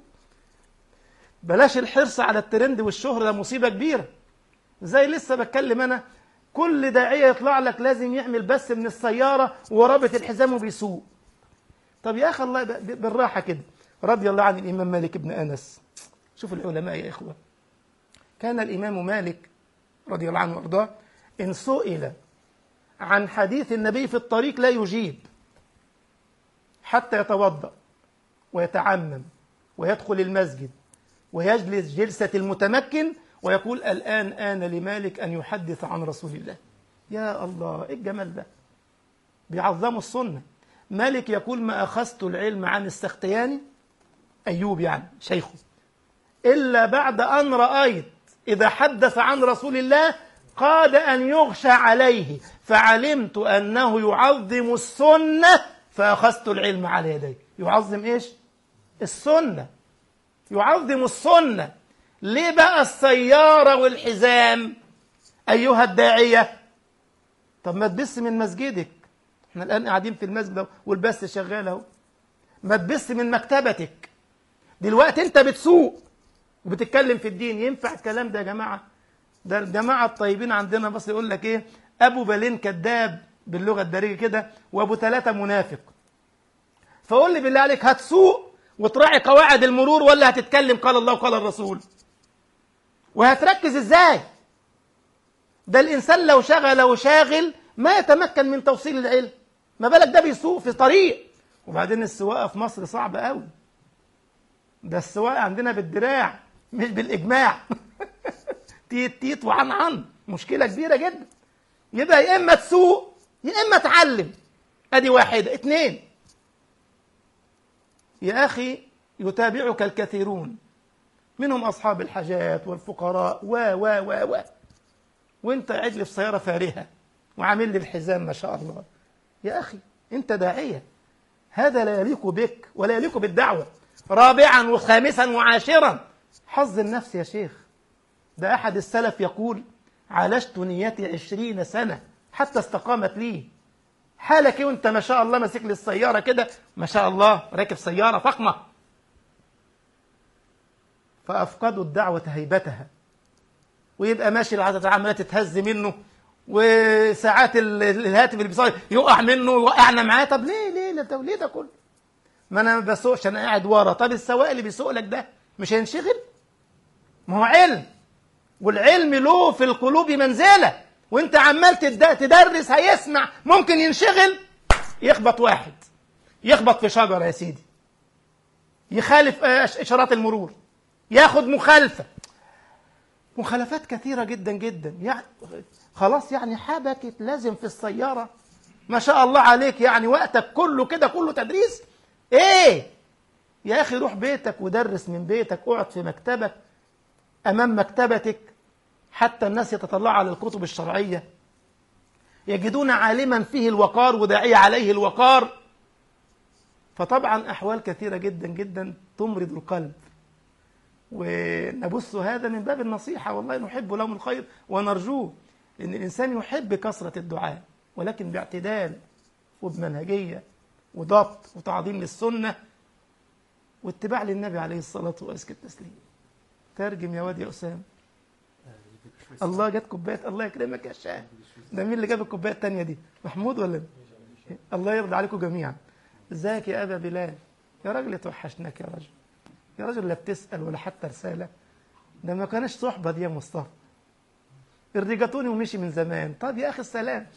بلاش الحرص على الترند والشهرة ده مصيبة كبيرة زي لسه بتكلم أنا كل داعية يطلع لك لازم يعمل بس من السيارة ورابط الحزام وبيسوق طب يا أخي الله بالراحة كده رضي الله عن الإمام مالك بن أنس شوف العلماء يا إخوة كان الإمام مالك رضي الله عنه وارضاه إن سئل عن حديث النبي في الطريق لا يجيب حتى يتوضأ ويتعمم ويدخل المسجد ويجلس جلسة المتمكن ويقول الآن آن لمالك أن يحدث عن رسول الله يا الله إيه الجمال ده بيعظموا السنة مالك يقول ما أخذت العلم عن السختياني أيوب يعني شيخه إلا بعد أن رأيت إذا حدث عن رسول الله قاد أن يغشى عليه فعلمت أنه يعظم السنة فأخذت العلم على يديه يعظم إيش؟ السنة يعظم السنة ليه بقى السيارة والحزام أيها الداعية طب ما تبث من مسجدك احنا الآن قاعدين في المسجد والبث شغال اهو ما تبث من مكتبتك دلوقتي انت بتسوق وبتتكلم في الدين ينفع الكلام ده يا جماعة ده الجماعة الطيبين عندنا بس يقول لك ايه ابو بالين كذاب باللغة الدارجة كده وابو ثلاثة منافق فقول لي بالله عليك هتسوق وتراعي قواعد المرور ولا هتتكلم قال الله وقال الرسول وهتركز ازاي ده الانسان لو شغل وشاغل ما يتمكن من توصيل العلم ما بالك ده بيسوق في طريق وبعدين السواقه في مصر صعبه قوي ده السواقه عندنا بالدراع مش بالاجماع تيت تيت وعن عن مشكله كبيره جدا يبقى يا اما تسوق يا اما تعلم ادي واحده اتنين يا اخي يتابعك الكثيرون منهم اصحاب الحاجات والفقراء و و و و وانت قاعد لي في سياره فارهه وعامل لي الحزام ما شاء الله يا اخي انت داعيه هذا لا يليق بك ولا يليق بالدعوه رابعا وخامسا وعاشرا حظ النفس يا شيخ ده احد السلف يقول عالجت نيتي عشرين سنه حتى استقامت لي حالك ايه وانت ما شاء الله ماسك لي السياره كده ما شاء الله راكب سياره فخمه فأفقدوا الدعوة هيبتها ويبقى ماشي العدد عمالة تتهز منه وساعات ال- الهاتف اللي بيصير يقع منه وقعنا معاه طب ليه ليه ليه ده ليه ده كله ما انا ما بسوقش انا قاعد ورا طب السواق اللي بيسوق لك ده مش هينشغل ما هو علم والعلم له في القلوب منزله وانت عمال تد- تدرس هيسمع ممكن ينشغل يخبط واحد يخبط في شجره يا سيدي يخالف آه، إش- اشارات المرور ياخد مخالفه مخالفات كثيره جدا جدا يعني خلاص يعني حبكت لازم في السياره ما شاء الله عليك يعني وقتك كله كده كله تدريس ايه يا اخي روح بيتك ودرس من بيتك اقعد في مكتبك امام مكتبتك حتى الناس يتطلعوا على الكتب الشرعيه يجدون عالما فيه الوقار وداعية عليه الوقار فطبعا أحوال كثيرة جدا جدا تمرض القلب ونبث هذا من باب النصيحة والله نحب لهم الخير ونرجوه لأن الإنسان يحب كثرة الدعاء ولكن باعتدال وبمنهجية وضبط وتعظيم للسنة واتباع للنبي عليه الصلاة وأزكى التسليم ترجم يا واد يا أسامة Äh, liebe Geschwister, الله جت كوبايه الله يكرمك يا شاه ده مين اللي جاب الكوبايه الثانيه دي محمود ولا مين؟ الله يرضى عليكم جميعا ازيك يا ابا بلال يا راجل توحشناك يا راجل يا راجل لا بتسال ولا حتى رساله ده ما كانش صحبه دي يا مصطفى الرجاتوني ومشي من زمان طب يا اخي السلام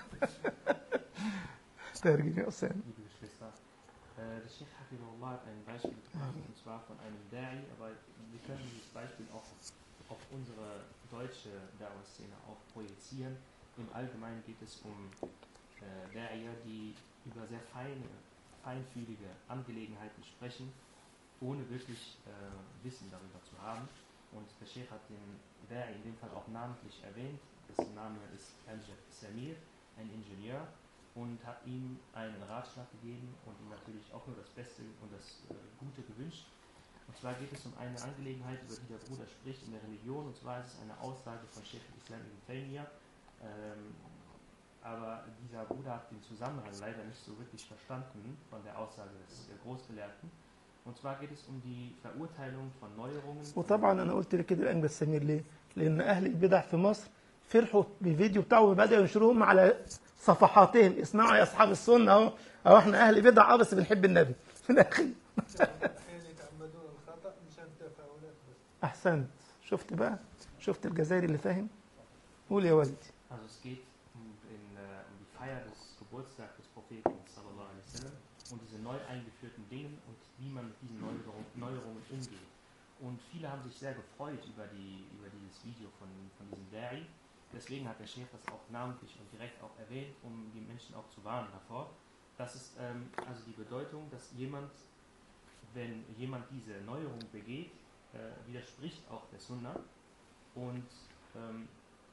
ترجم يا اسامه liebe Geschwister, äh, der Sheikh Hafidullah hat ein Beispiel gebracht, und zwar von einem Da'i, aber wir können dieses Beispiel auch auf unsere deutsche Dauer-Szene auch projizieren. Im Allgemeinen geht es um äh, Da'iya, die über sehr feine, feinfühlige Angelegenheiten sprechen, ohne wirklich äh, Wissen darüber zu haben. Und der Sheikh hat den Da'i in dem Fall auch namentlich erwähnt. Dessen Name ist Amjad Samir, ein Ingenieur, und hat ihm einen Ratschlag gegeben und ihm natürlich auch nur das Beste und das äh, Gute gewünscht. Und zwar geht es um eine Angelegenheit, über die der Bruder spricht in der Religion, und zwar ist es eine Aussage von Sheikh Islam ibn Taymiyyah. Ähm, aber dieser Bruder hat den Zusammenhang leider nicht so wirklich verstanden von der Aussage des äh, Großgelehrten. Und zwar geht es um die Verurteilung von Neuerungen. وطبعا انا قلت لك كده الانجل السمير ليه؟ لان اهل البدع في مصر فرحوا بالفيديو بتاعه وبداوا ينشروهم على صفحاتهم اسمعوا يا اصحاب السنه اهو اهو احنا اهل بدع اه بس بنحب النبي في الاخر اللي يتعمدون الخطا مشان تفاؤلات بس احسنت شفت بقى شفت الجزائري اللي فاهم قول يا ولدي Also es geht um, in, äh, um die Feier des Geburtstags des Propheten sallallahu alaihi wasallam und diese neu eingeführten Dinge und wie man mit diesen Neuerungen, Neuerungen umgeht. Und viele haben sich sehr gefreut über, die, über dieses Video von, von diesem Dari. Deswegen hat der Chef das auch namentlich und direkt auch erwähnt, um die Menschen auch zu warnen davor. Das ist ähm, also die Bedeutung, dass jemand, wenn jemand diese Neuerung begeht, äh, widerspricht auch der Sunna und ähm,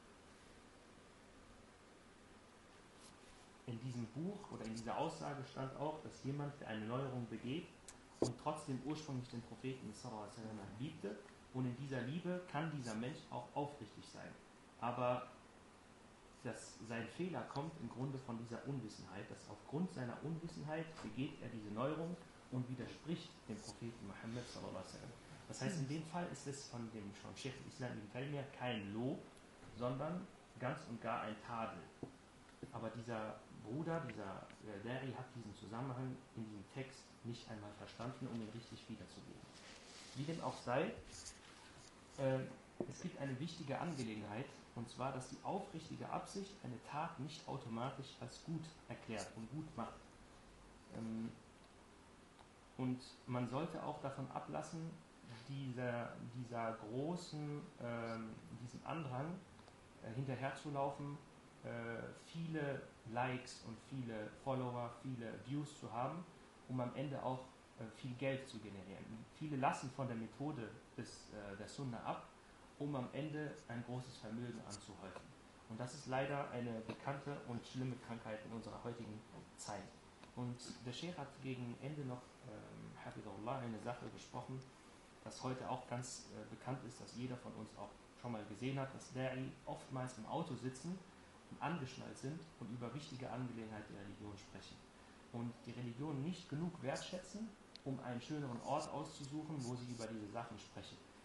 in diesem Buch oder in dieser Aussage stand auch, dass jemand, der eine Neuerung begeht und trotzdem ursprünglich den Propheten sallallahu alaihi wasallam liebte und in dieser Liebe kann dieser Mensch auch aufrichtig sein. Aber dass sein Fehler kommt im Grunde von dieser Unwissenheit, dass aufgrund seiner Unwissenheit begeht er diese Neuerung und widerspricht dem Propheten Mohammed sallallahu alaihi wasallam. Das heißt, in dem Fall ist es von dem von Sheikh Islam ibn Taymiyyah kein Lob, sondern ganz und gar ein Tadel. Aber dieser Bruder, dieser äh, Dari, hat diesen Zusammenhang in diesem Text nicht einmal verstanden, um ihn richtig wiederzugeben. Wie dem auch sei, äh, es gibt eine wichtige Angelegenheit, und zwar, dass die aufrichtige Absicht eine Tat nicht automatisch als gut erklärt und gut macht. Ähm, und man sollte auch davon ablassen, dieser, dieser großen, ähm, diesem Andrang äh, hinterherzulaufen, äh, viele Likes und viele Follower, viele Views zu haben, um am Ende auch äh, viel Geld zu generieren. Viele lassen von der Methode des, äh, der Sunna ab, um am Ende ein großes Vermögen anzuhäufen. Und das ist leider eine bekannte und schlimme Krankheit in unserer heutigen Zeit. Und der Sheikh hat gegen Ende noch, ähm, Hafidullah, eine Sache gesprochen, das heute auch ganz äh, bekannt ist, dass jeder von uns auch schon mal gesehen hat, dass Da'i oftmals im Auto sitzen und angeschnallt sind und über wichtige Angelegenheiten der Religion sprechen. Und die Religion nicht genug wertschätzen, um einen schöneren Ort auszusuchen, wo sie über diese Sachen sprechen.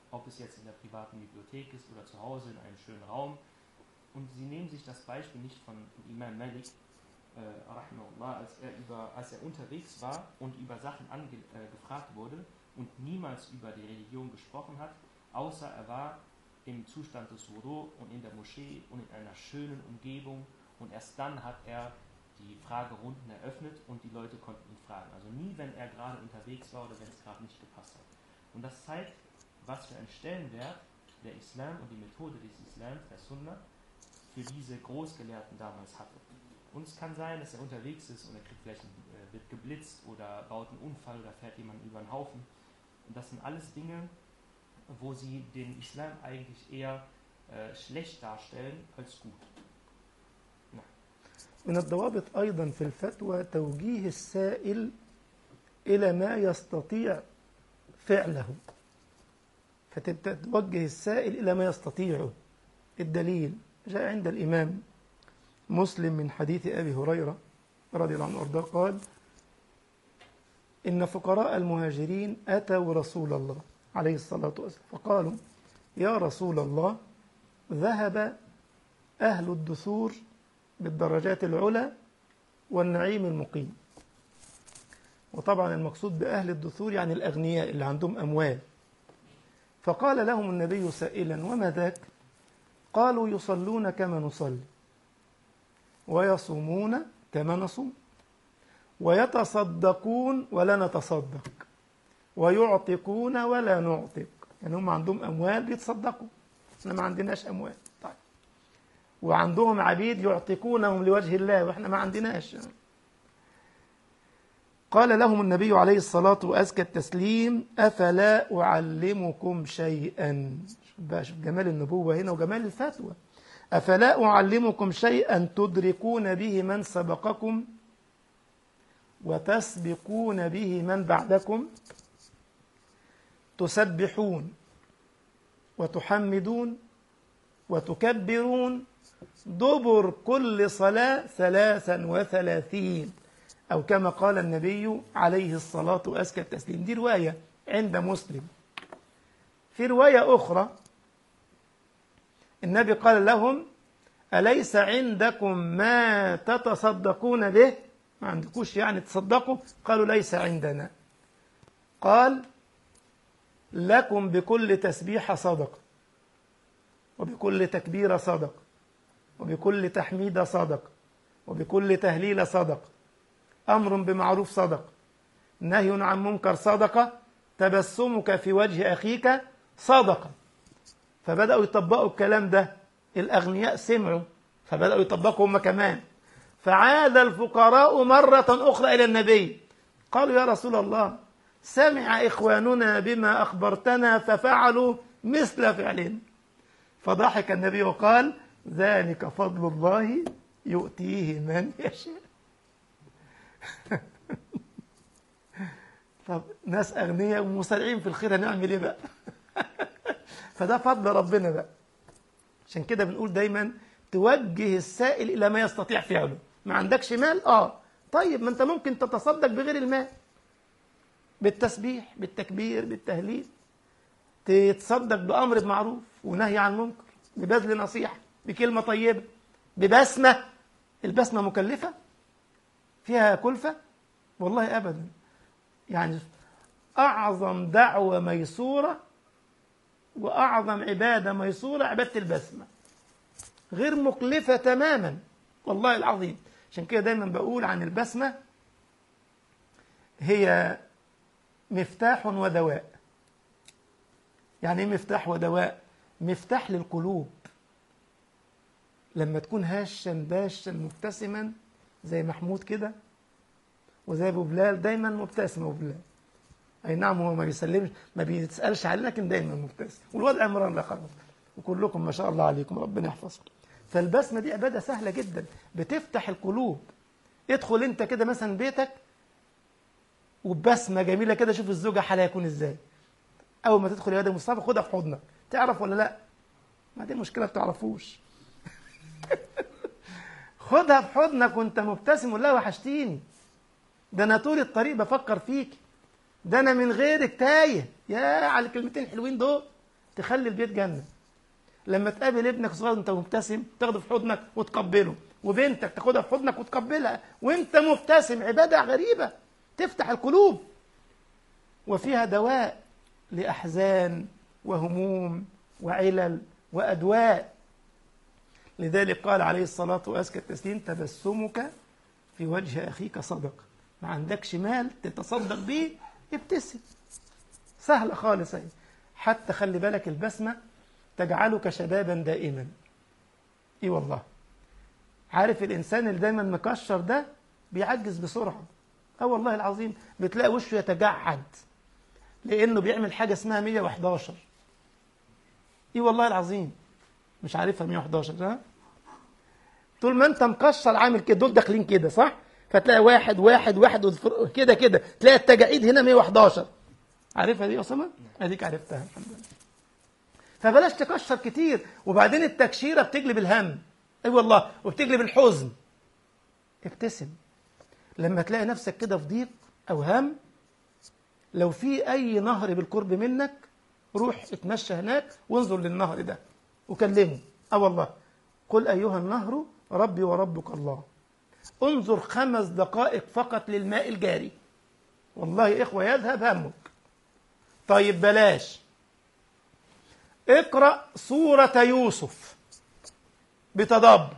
ob es jetzt in der privaten Bibliothek ist oder zu Hause in einem schönen Raum. Und sie nehmen sich das Beispiel nicht von Imam Malik, äh, rahimahullah, als er, über, als er unterwegs war und über Sachen ange, äh, gefragt wurde und niemals über die Religion gesprochen hat, außer er war im Zustand des Wudu und in der Moschee und in einer schönen Umgebung und erst dann hat er die Fragerunden eröffnet und die Leute konnten ihn fragen. Also nie, wenn er gerade unterwegs war oder wenn es gerade nicht gepasst hat. Und das zeigt, was für einen Stellenwert der Islam und die Methode des Islams, der Sunna, für diese Großgelehrten damals hatte. Und es kann sein, dass er unterwegs ist und er kriegt vielleicht einen, äh, wird geblitzt oder baut einen Unfall oder fährt jemanden über den Haufen. Und das sind alles Dinge, wo sie den Islam eigentlich eher äh, schlecht darstellen als gut. من الضوابط أيضا في الفتوى توجيه السائل إلى ما يستطيع فعله فتبدأ توجه السائل إلى ما يستطيعه الدليل جاء عند الإمام مسلم من حديث أبي هريرة رضي الله عنه وارضاه قال إن فقراء المهاجرين أتوا رسول الله عليه الصلاة والسلام فقالوا يا رسول الله ذهب أهل الدثور بالدرجات العلى والنعيم المقيم وطبعا المقصود بأهل الدثور يعني الأغنياء اللي عندهم أموال فقال لهم النبي سائلا وما ذاك قالوا يصلون كما نصلي ويصومون كما نصوم ويتصدقون ولا نتصدق ويعتقون ولا نعتق يعني هم عندهم أموال بيتصدقوا احنا ما عندناش أموال طيب وعندهم عبيد يعتقونهم لوجه الله واحنا ما عندناش قال لهم النبي عليه الصلاة وأزكى التسليم أفلا أعلمكم شيئا شوف بقى شوف جمال النبوة هنا وجمال الفتوى أفلا أعلمكم شيئا تدركون به من سبقكم وتسبقون به من بعدكم تسبحون وتحمدون وتكبرون دبر كل صلاة ثلاثا وثلاثين أو كما قال النبي عليه الصلاة وأزكى التسليم دي رواية عند مسلم في رواية أخرى النبي قال لهم أليس عندكم ما تتصدقون به ما عندكوش يعني تصدقوا قالوا ليس عندنا قال لكم بكل تسبيحة صدقة وبكل تكبيرة صدقة وبكل تحميد صدقة وبكل تهليل صدقة أمر بمعروف صدقة نهي عن منكر صدقة تبسمك في وجه أخيك صدقة فبدأوا يطبقوا الكلام ده الأغنياء سمعوا فبدأوا يطبقوا هم كمان فعاد الفقراء مرة أخرى إلى النبي قالوا يا رسول الله سمع إخواننا بما أخبرتنا ففعلوا مثل فعلنا فضحك النبي وقال ذلك فضل الله يؤتيه من يشاء طب ناس أغنياء ومسارعين في الخير هنعمل إيه بقى فده فضل ربنا بقى عشان كده بنقول دايما توجه السائل إلى ما يستطيع فعله ما عندكش مال آه طيب ما أنت ممكن تتصدق بغير المال بالتسبيح بالتكبير بالتهليل تتصدق بأمر بمعروف ونهي عن منكر ببذل نصيحة بكلمة طيبة ببسمة البسمة مكلفة فيها كلفة والله أبدا يعني أعظم دعوة ميسورة وأعظم عبادة ميسورة عبادة البسمة غير مكلفة تماما والله العظيم عشان كده دايما بقول عن البسمة هي مفتاح ودواء يعني ايه مفتاح ودواء مفتاح للقلوب لما تكون هاشا باشا مبتسما زي محمود كده وزي ابو بلال دايما مبتسم ابو بلال اي نعم هو ما بيسلمش ما بيتسالش عليه لكن دايما مبتسم والواد عمران لا خلاص وكلكم ما شاء الله عليكم ربنا يحفظكم فالبسمه دي عباده سهله جدا بتفتح القلوب ادخل انت كده مثلا بيتك وبسمه جميله كده شوف الزوجه حالها يكون ازاي اول ما تدخل يا واد مصطفى خدها في حضنك تعرف ولا لا ما دي مشكله ما بتعرفوش خدها في حضنك وانت مبتسم والله وحشتيني ده انا طول الطريق بفكر فيك ده انا من غيرك تايه يا على الكلمتين الحلوين دول تخلي البيت جنة لما تقابل ابنك صغير وانت مبتسم تاخده في حضنك وتقبله وبنتك تاخدها في حضنك وتقبلها وانت مبتسم عبادة غريبة تفتح القلوب وفيها دواء لأحزان وهموم وعلل وأدواء لذلك قال عليه الصلاة وأزكى التسليم تبسمك في وجه أخيك صدقة ما عندكش مال تتصدق بيه ابتسم سهلة خالص اهي حتى خلي بالك البسمة تجعلك شبابا دائما اي والله عارف الانسان اللي دايما مكشر ده بيعجز بسرعة اه والله العظيم بتلاقي وشه يتجعد لانه بيعمل حاجة اسمها 111 اي والله العظيم مش عارفها 111 ها طول ما انت مكشر عامل كده دول داخلين كده صح فتلاقي واحد واحد واحد وفر- كده كده تلاقي التجاعيد هنا 111 عارفها دي يا اسامه اديك عرفتها الحمد لله فبلاش تكشر كتير وبعدين التكشيره بتجلب الهم اي والله وبتجلب الحزن ابتسم لما تلاقي نفسك كده في ضيق او هم لو في اي نهر بالقرب منك روح اتمشى هناك وانظر للنهر ده وكلمه اه والله قل ايها النهر ربي وربك الله انظر خمس دقائق فقط للماء الجاري والله يا إخوة يذهب همك طيب بلاش اقرأ سورة يوسف بتدبر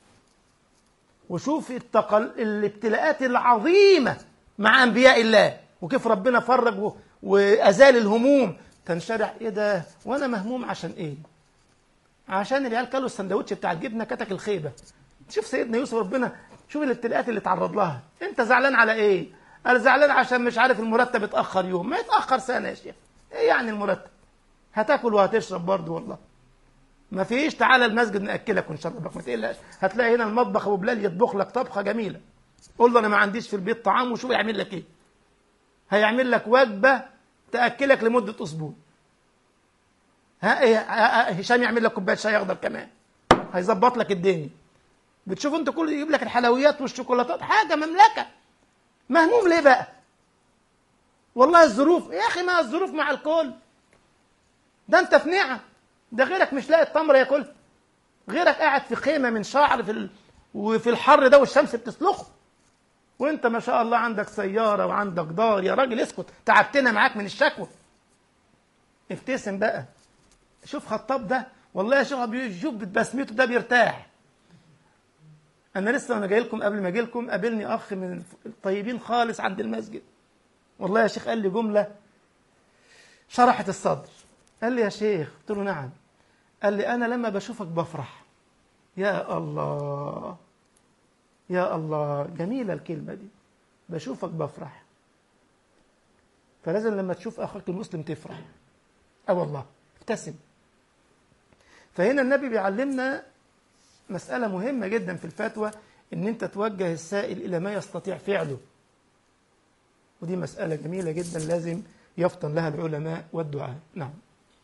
وشوف التقل... الابتلاءات العظيمة مع أنبياء الله وكيف ربنا فرج و... وأزال الهموم تنشرح إيه ده وأنا مهموم عشان إيه عشان العيال كلوا السندوتش بتاع الجبنة كتك الخيبة شوف سيدنا يوسف ربنا شوف الابتلاءات اللي اتعرض لها انت زعلان على ايه انا زعلان عشان مش عارف المرتب اتاخر يوم ما يتاخر سنه يا شيخ ايه يعني المرتب هتاكل وهتشرب برضه والله ما فيش تعالى المسجد ناكلك ونشربك ما تقلقش هتلاقي هنا المطبخ ابو بلال يطبخ لك طبخه جميله قول له انا ما عنديش في البيت طعام وشوف يعمل لك ايه هيعمل لك وجبه تاكلك لمده اسبوع ها ايه ها- ها- هشام يعمل لك كوبايه شاي اخضر كمان هيظبط لك الدنيا بتشوف انت كل يجيب لك الحلويات والشوكولاتات حاجه مملكه مهموم ليه بقى والله الظروف يا اخي ما الظروف مع الكل ده انت في نعم ده غيرك مش لاقي التمر ياكل غيرك قاعد في خيمه من شعر في ال... وفي الحر ده والشمس بتسلخه وانت ما شاء الله عندك سياره وعندك دار يا راجل اسكت تعبتنا معاك من الشكوى ابتسم بقى شوف خطاب ده والله يا شيخ بيشوف بسمته ده بيرتاح انا لسه وانا جاي لكم قبل ما اجي لكم قابلني اخ من الطيبين خالص عند المسجد والله يا شيخ قال لي جمله شرحت الصدر قال لي يا شيخ قلت له نعم قال لي انا لما بشوفك بفرح يا الله يا الله جميله الكلمه دي بشوفك بفرح فلازم لما تشوف اخاك المسلم تفرح اه والله ابتسم فهنا النبي بيعلمنا مسألة مهمة جدا في الفتوى إن أنت توجه السائل إلى ما يستطيع فعله ودي مسألة جميلة جدا لازم يفطن لها العلماء والدعاء نعم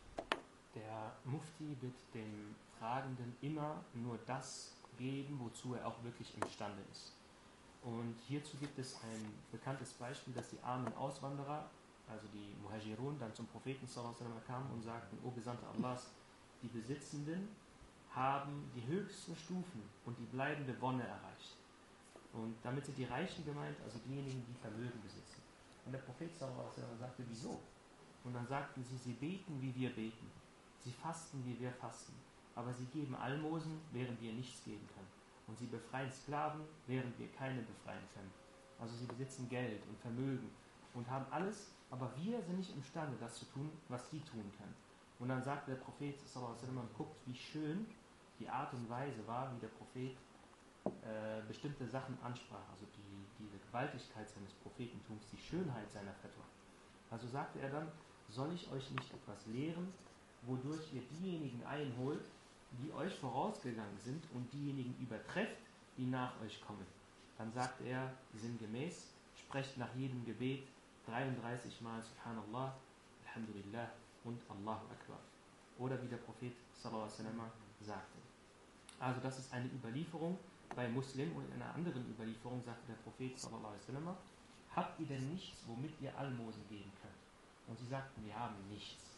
Der Mufti wird dem Fragenden immer nur das geben, wozu er auch wirklich imstande ist. Und hierzu gibt es ein bekanntes Beispiel, dass die armen Auswanderer, also die Muhajirun, dann zum Propheten sallallahu alaihi wasallam kamen und sagten, O Gesandter Allahs, die Besitzenden haben die höchsten Stufen und die bleibende Wonne erreicht. Und damit sind die Reichen gemeint, also diejenigen, die Vermögen besitzen. Und der Prophet sallallahu alaihi wasallam sagte, wieso? Und dann sagten sie, sie beten, wie wir beten. Sie fasten, wie wir fasten. Aber sie geben Almosen, während wir nichts geben können. Und sie befreien Sklaven, während wir keine befreien können. Also sie besitzen Geld und Vermögen und haben alles, aber wir sind nicht imstande, das zu tun, was sie tun können. Und dann sagt der Prophet, sallallahu alaihi wasallam, guckt, wie schön die Art und Weise war, wie der Prophet äh, bestimmte Sachen ansprach. Also die, diese Gewaltigkeit seines Prophetentums, die Schönheit seiner Fatwa. Also sagte er dann, soll ich euch nicht etwas lehren, wodurch ihr diejenigen einholt, die euch vorausgegangen sind und diejenigen übertrefft, die nach euch kommen. Dann sagt er sinngemäß, sprecht nach jedem Gebet 33 Mal Subhanallah, Alhamdulillah und Allahu Akbar. Oder wie der Prophet sallallahu alaihi wasallam sagte. Also das ist eine Überlieferung bei Muslim und in einer anderen Überlieferung sagte der Prophet sallallahu alaihi wasallam, habt ihr denn nichts, womit ihr Almosen geben könnt? Und sie sagten, wir haben nichts.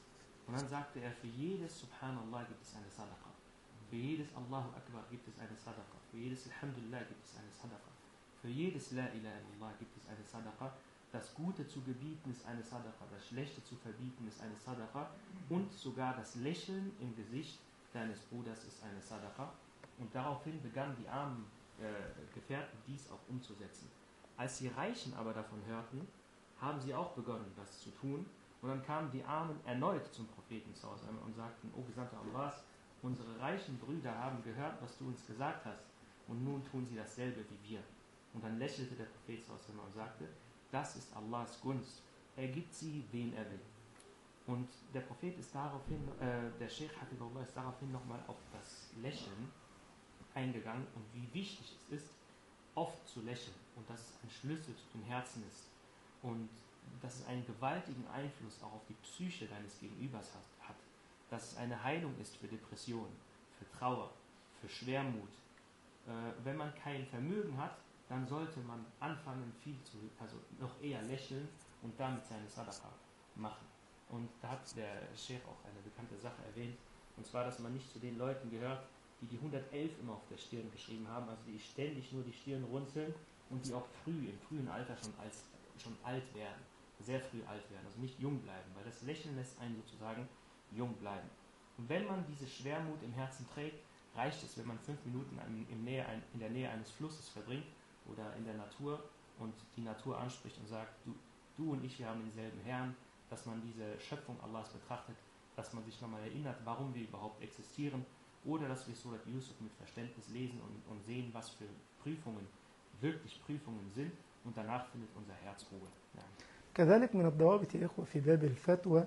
Und dann sagte er, für jedes Subhanallah gibt es eine Sadaqa. Für jedes Allahu Akbar gibt es eine Sadaqa. Für jedes Alhamdulillah gibt es eine Sadaqa. Für jedes La ilaha illallah gibt es eine Sadaqa. Das Gute zu gebieten ist eine Sadaqa. Das Schlechte zu verbieten ist eine Sadaqa. Und sogar das Lächeln im Gesicht deines Bruders ist eine Sadaqa. Und daraufhin begannen die armen äh, Gefährten dies auch umzusetzen. Als die Reichen aber davon hörten, haben sie auch begonnen, das zu tun. Und dann kamen die Armen erneut zum Propheten sallallahu alaihi wasallam und sagten, O Gesandter Allahs, unsere reichen Brüder haben gehört, was du uns gesagt hast. Und nun tun sie dasselbe wie wir. Und dann lächelte der Prophet sallallahu alaihi wasallam und sagte, das ist Allahs Gunst. Er gibt sie, wen er will. Und der Prophet ist daraufhin, äh, der Sheikh Hafidullah ist daraufhin nochmal auf das Lächeln eingegangen und wie wichtig es ist, oft zu lächeln und dass es ein Schlüssel zu den Herzen ist und dass es einen gewaltigen Einfluss auch auf die Psyche deines Gegenübers hat, hat. dass es eine Heilung ist für Depression, für Trauer, für Schwermut. Äh, wenn man kein Vermögen hat, dann sollte man anfangen, viel zu, also noch eher lächeln und damit seine Sadaqa machen. Und da hat der Sheikh auch eine bekannte Sache erwähnt, und zwar, dass man nicht zu den Leuten gehört, die die 111 immer auf der Stirn geschrieben haben, also die ständig nur die Stirn runzeln und die auch früh, im frühen Alter schon, als, schon alt werden, sehr früh alt werden, also nicht jung bleiben, weil das Lächeln lässt einen sozusagen jung bleiben. Und wenn man diese Schwermut im Herzen trägt, reicht es, wenn man fünf Minuten in, in, Nähe, in der Nähe eines Flusses verbringt oder in der Natur und die Natur anspricht und sagt, du, du und ich, wir haben denselben Herrn, dass man diese Schöpfung Allahs betrachtet, dass man sich nochmal erinnert, warum wir überhaupt existieren oder dass wir Surat Yusuf mit Verständnis lesen und, und sehen, was für Prüfungen wirklich Prüfungen sind und danach findet unser Herz Ruhe. Ja. كذلك من الضوابط يا إخوة في باب الفتوى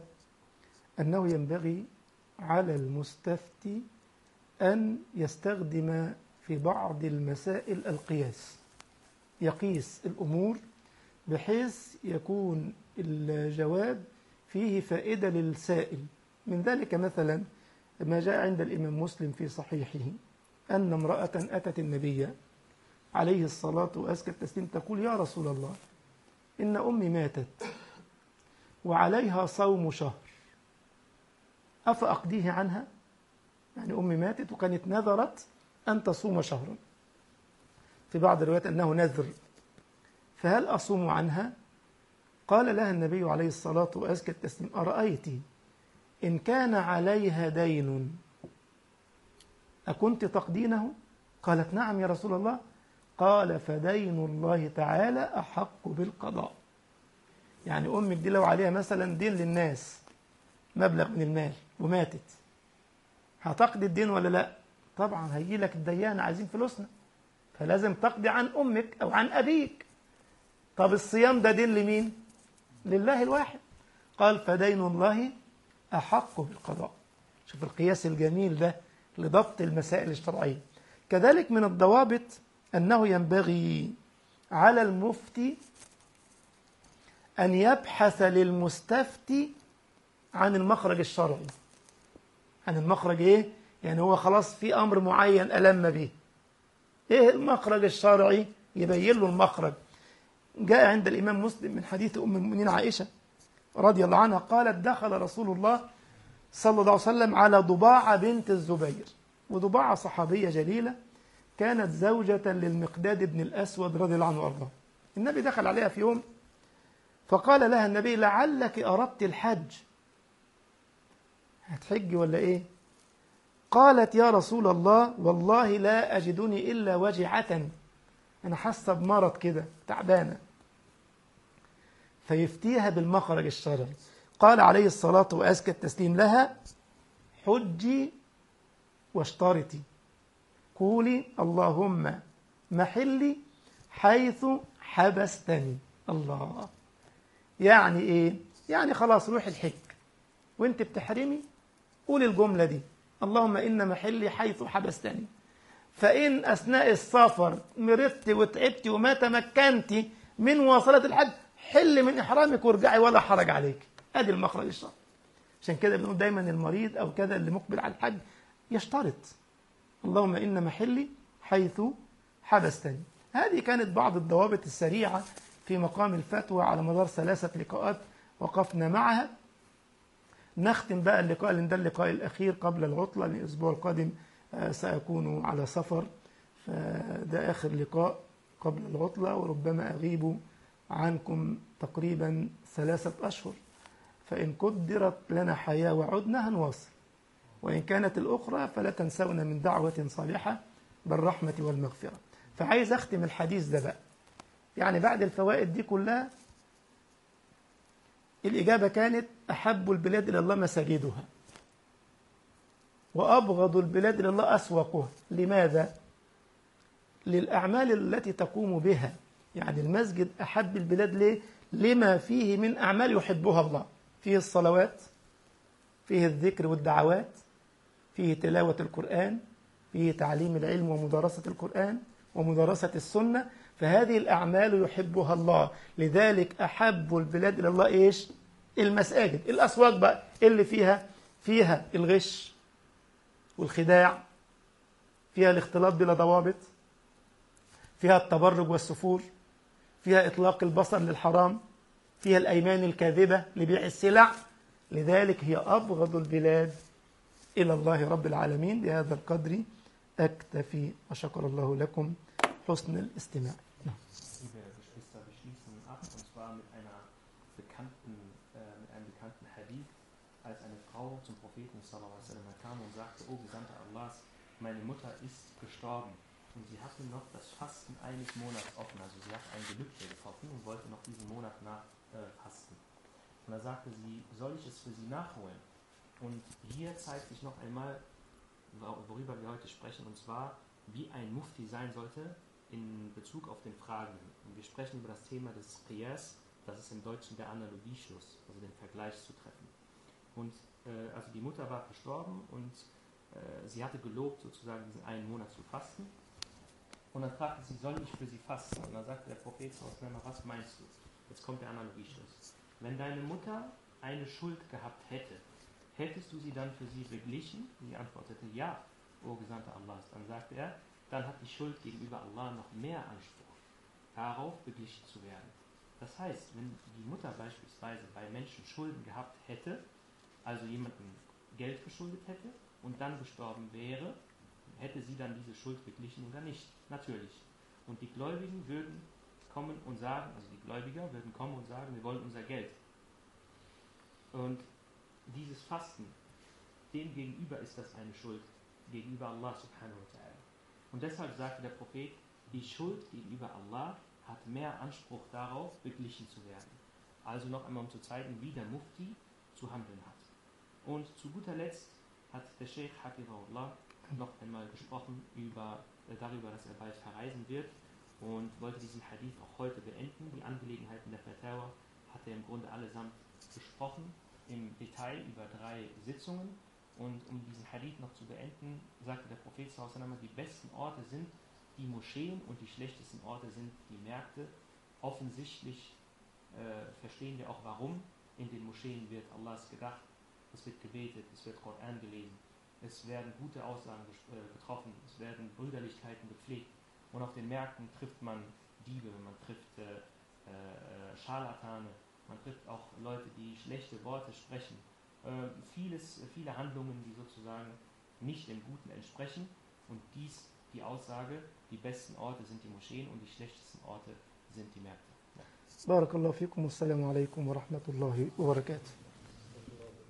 أنه ينبغي على المستفتي أن يستخدم في بعض المسائل القياس يقيس الأمور بحيث يكون الجواب فيه فائدة للسائل من ذلك مثلا ما جاء عند الإمام مسلم في صحيحه أن امرأة أتت النبي عليه الصلاة وأزكى التسليم تقول يا رسول الله إن أمي ماتت وعليها صوم شهر أفأقضيه عنها يعني أمي ماتت وكانت نذرت أن تصوم شهرا في بعض الروايات أنه نذر فهل أصوم عنها قال لها النبي عليه الصلاة وأزكى التسليم أرأيت إن كان عليها دين أكنت تقدينه قالت نعم يا رسول الله قال فدين الله تعالى أحق بالقضاء يعني أمك دي لو عليها مثلا دين للناس مبلغ من المال وماتت هتقضي الدين ولا لا طبعا هيجي لك الديان عايزين فلوسنا فلازم تقضي عن أمك أو عن أبيك طب الصيام ده دين لمين لله الواحد قال فدين الله أحق بالقضاء شوف القياس الجميل ده لضبط المسائل الشرعية كذلك من الضوابط أنه ينبغي على المفتي أن يبحث للمستفتي عن المخرج الشرعي عن المخرج إيه؟ يعني هو خلاص في أمر معين ألم به إيه المخرج الشرعي يبين له المخرج جاء عند الإمام مسلم من حديث أم المؤمنين عائشة رضي الله عنها قالت دخل رسول الله صلى الله عليه وسلم على ضباعة بنت الزبير وضباعة صحابية جليلة كانت زوجة للمقداد بن الأسود رضي الله عنه وأرضاه النبي دخل عليها في يوم فقال لها النبي لعلك أردت الحج هتحجي ولا إيه قالت يا رسول الله والله لا أجدني إلا وجعة أنا حاسة بمرض كده تعبانة فيفتيها بالمخرج الشرعي قال عليه الصلاة وأزكى التسليم لها حجي واشترطي قولي اللهم محلي حيث حبستني الله يعني ايه يعني خلاص روحي الحج وانت بتحرمي قولي الجملة دي اللهم إن محلي حيث حبستني فإن أثناء السفر مرضت وتعبت وما تمكنت من مواصلة الحج حل من إحرامك وارجعي ولا حرج عليك ادي المخرج الشرعي عشان كده بنقول دايما المريض او كذا اللي مقبل على الحج يشترط اللهم ان محلي حيث حبستني هذه كانت بعض الضوابط السريعه في مقام الفتوى على مدار ثلاثه لقاءات وقفنا معها نختم بقى اللقاء لأن ده اللقاء الأخير قبل العطلة لأن الأسبوع القادم آه، سأكون على سفر فده آخر لقاء قبل العطلة وربما أغيب عنكم تقريبا ثلاثة أشهر فإن قدرت لنا حياة وعدنا هنواصل وإن كانت الأخرى فلا تنسونا من دعوة صالحة بالرحمة والمغفرة فعايز أختم الحديث ده بقى يعني بعد الفوائد دي كلها الإجابة كانت أحب البلاد إلى الله مساجدها وأبغض البلاد إلى الله أسوقها لماذا؟ للأعمال التي تقوم بها يعني المسجد أحب البلاد ليه؟ لما فيه من أعمال يحبها الله فيه الصلوات فيه الذكر والدعوات فيه تلاوة القرآن فيه تعليم العلم ومدارسة القرآن ومدارسة السنة فهذه الأعمال يحبها الله لذلك أحب البلاد إلى الله إيش المساجد الأسواق بقى اللي فيها فيها الغش والخداع فيها الاختلاط بلا ضوابط فيها التبرج والسفور فيها إطلاق البصر للحرام فيها الأيمان الكاذبة لبيع السلع لذلك هي أبغض البلاد إلى الله رب العالمين بهذا القدر أكتفي وشكر الله لكم حسن الاستماع نعم. Liebe Geschwister, wir schließen ab und zwar mit einer bekannten, äh, mit einem bekannten Hadith, als eine Frau zum Propheten sallallahu alaihi wasallam kam und sagte, O Gesandter Allahs, meine Mutter ist gestorben und sie hatte noch das Fasten eines Monats offen, also sie hat ein Gelübde getroffen und wollte noch diesen Monat nach äh, fasten. Und da sagte sie, soll ich es für sie nachholen? Und hier zeigt sich noch einmal, wor- worüber wir heute sprechen, und zwar, wie ein Mufti sein sollte in Bezug auf den Fragen. Und wir sprechen über das Thema des Qiyas, das ist im Deutschen der Analogieschluss, also den Vergleich zu treffen. Und äh, also die Mutter war verstorben und äh, sie hatte gelobt, sozusagen diesen einen Monat zu fasten. Und dann fragte sie, soll ich für sie fasten? Und dann sagte der Prophet, sallallahu alaihi wasallam, was meinst du? Jetzt kommt der Analogieschluss. Wenn deine Mutter eine Schuld gehabt hätte, hättest du sie dann für sie beglichen? Sie antwortete, ja, o Gesandter Allahs. Dann sagte er, dann hat die Schuld gegenüber Allah noch mehr Anspruch, darauf beglichen zu werden. Das heißt, wenn die Mutter beispielsweise bei Menschen Schulden gehabt hätte, also jemandem Geld geschuldet hätte und dann gestorben wäre, hätte sie dann diese Schuld beglichen oder nicht? Natürlich. Und die Gläubigen würden kommen und sagen, also die Gläubiger würden kommen und sagen, wir wollen unser Geld. Und dieses Fasten, dem gegenüber ist das eine Schuld, gegenüber Allah subhanahu wa ta'ala. Und deshalb sagte der Prophet, die Schuld gegenüber Allah hat mehr Anspruch darauf, beglichen zu werden. Also noch einmal, um zu zeigen, wie der Mufti zu handeln hat. Und zu guter Letzt hat der Sheikh Hafizahullah noch einmal gesprochen über, äh, darüber, dass er bald verreisen wird und wollte diesen Hadith auch heute beenden. Die Angelegenheiten der Fatawa hat er im Grunde allesamt besprochen, im Detail über drei Sitzungen. Und um diesen Hadith noch zu beenden, sagte der Prophet sallallahu alaihi wasallam, die besten Orte sind die Moscheen und die schlechtesten Orte sind die Märkte. Offensichtlich äh, verstehen wir auch warum. In den Moscheen wird Allahs gedacht, es wird gebetet, es wird Koran gelesen, es werden gute Aussagen ges- äh, getroffen, es werden Brüderlichkeiten gepflegt. Und auf den Märkten trifft man Diebe, man trifft äh, äh, Scharlatane, man trifft auch Leute, die schlechte Worte sprechen. Äh, vieles, viele Handlungen, die sozusagen nicht dem Guten entsprechen. Und dies die Aussage, die besten Orte sind die Moscheen und die schlechtesten Orte sind die Märkte. Ja. بارك الله فيكم والسلام عليكم ورحمة الله وبركاته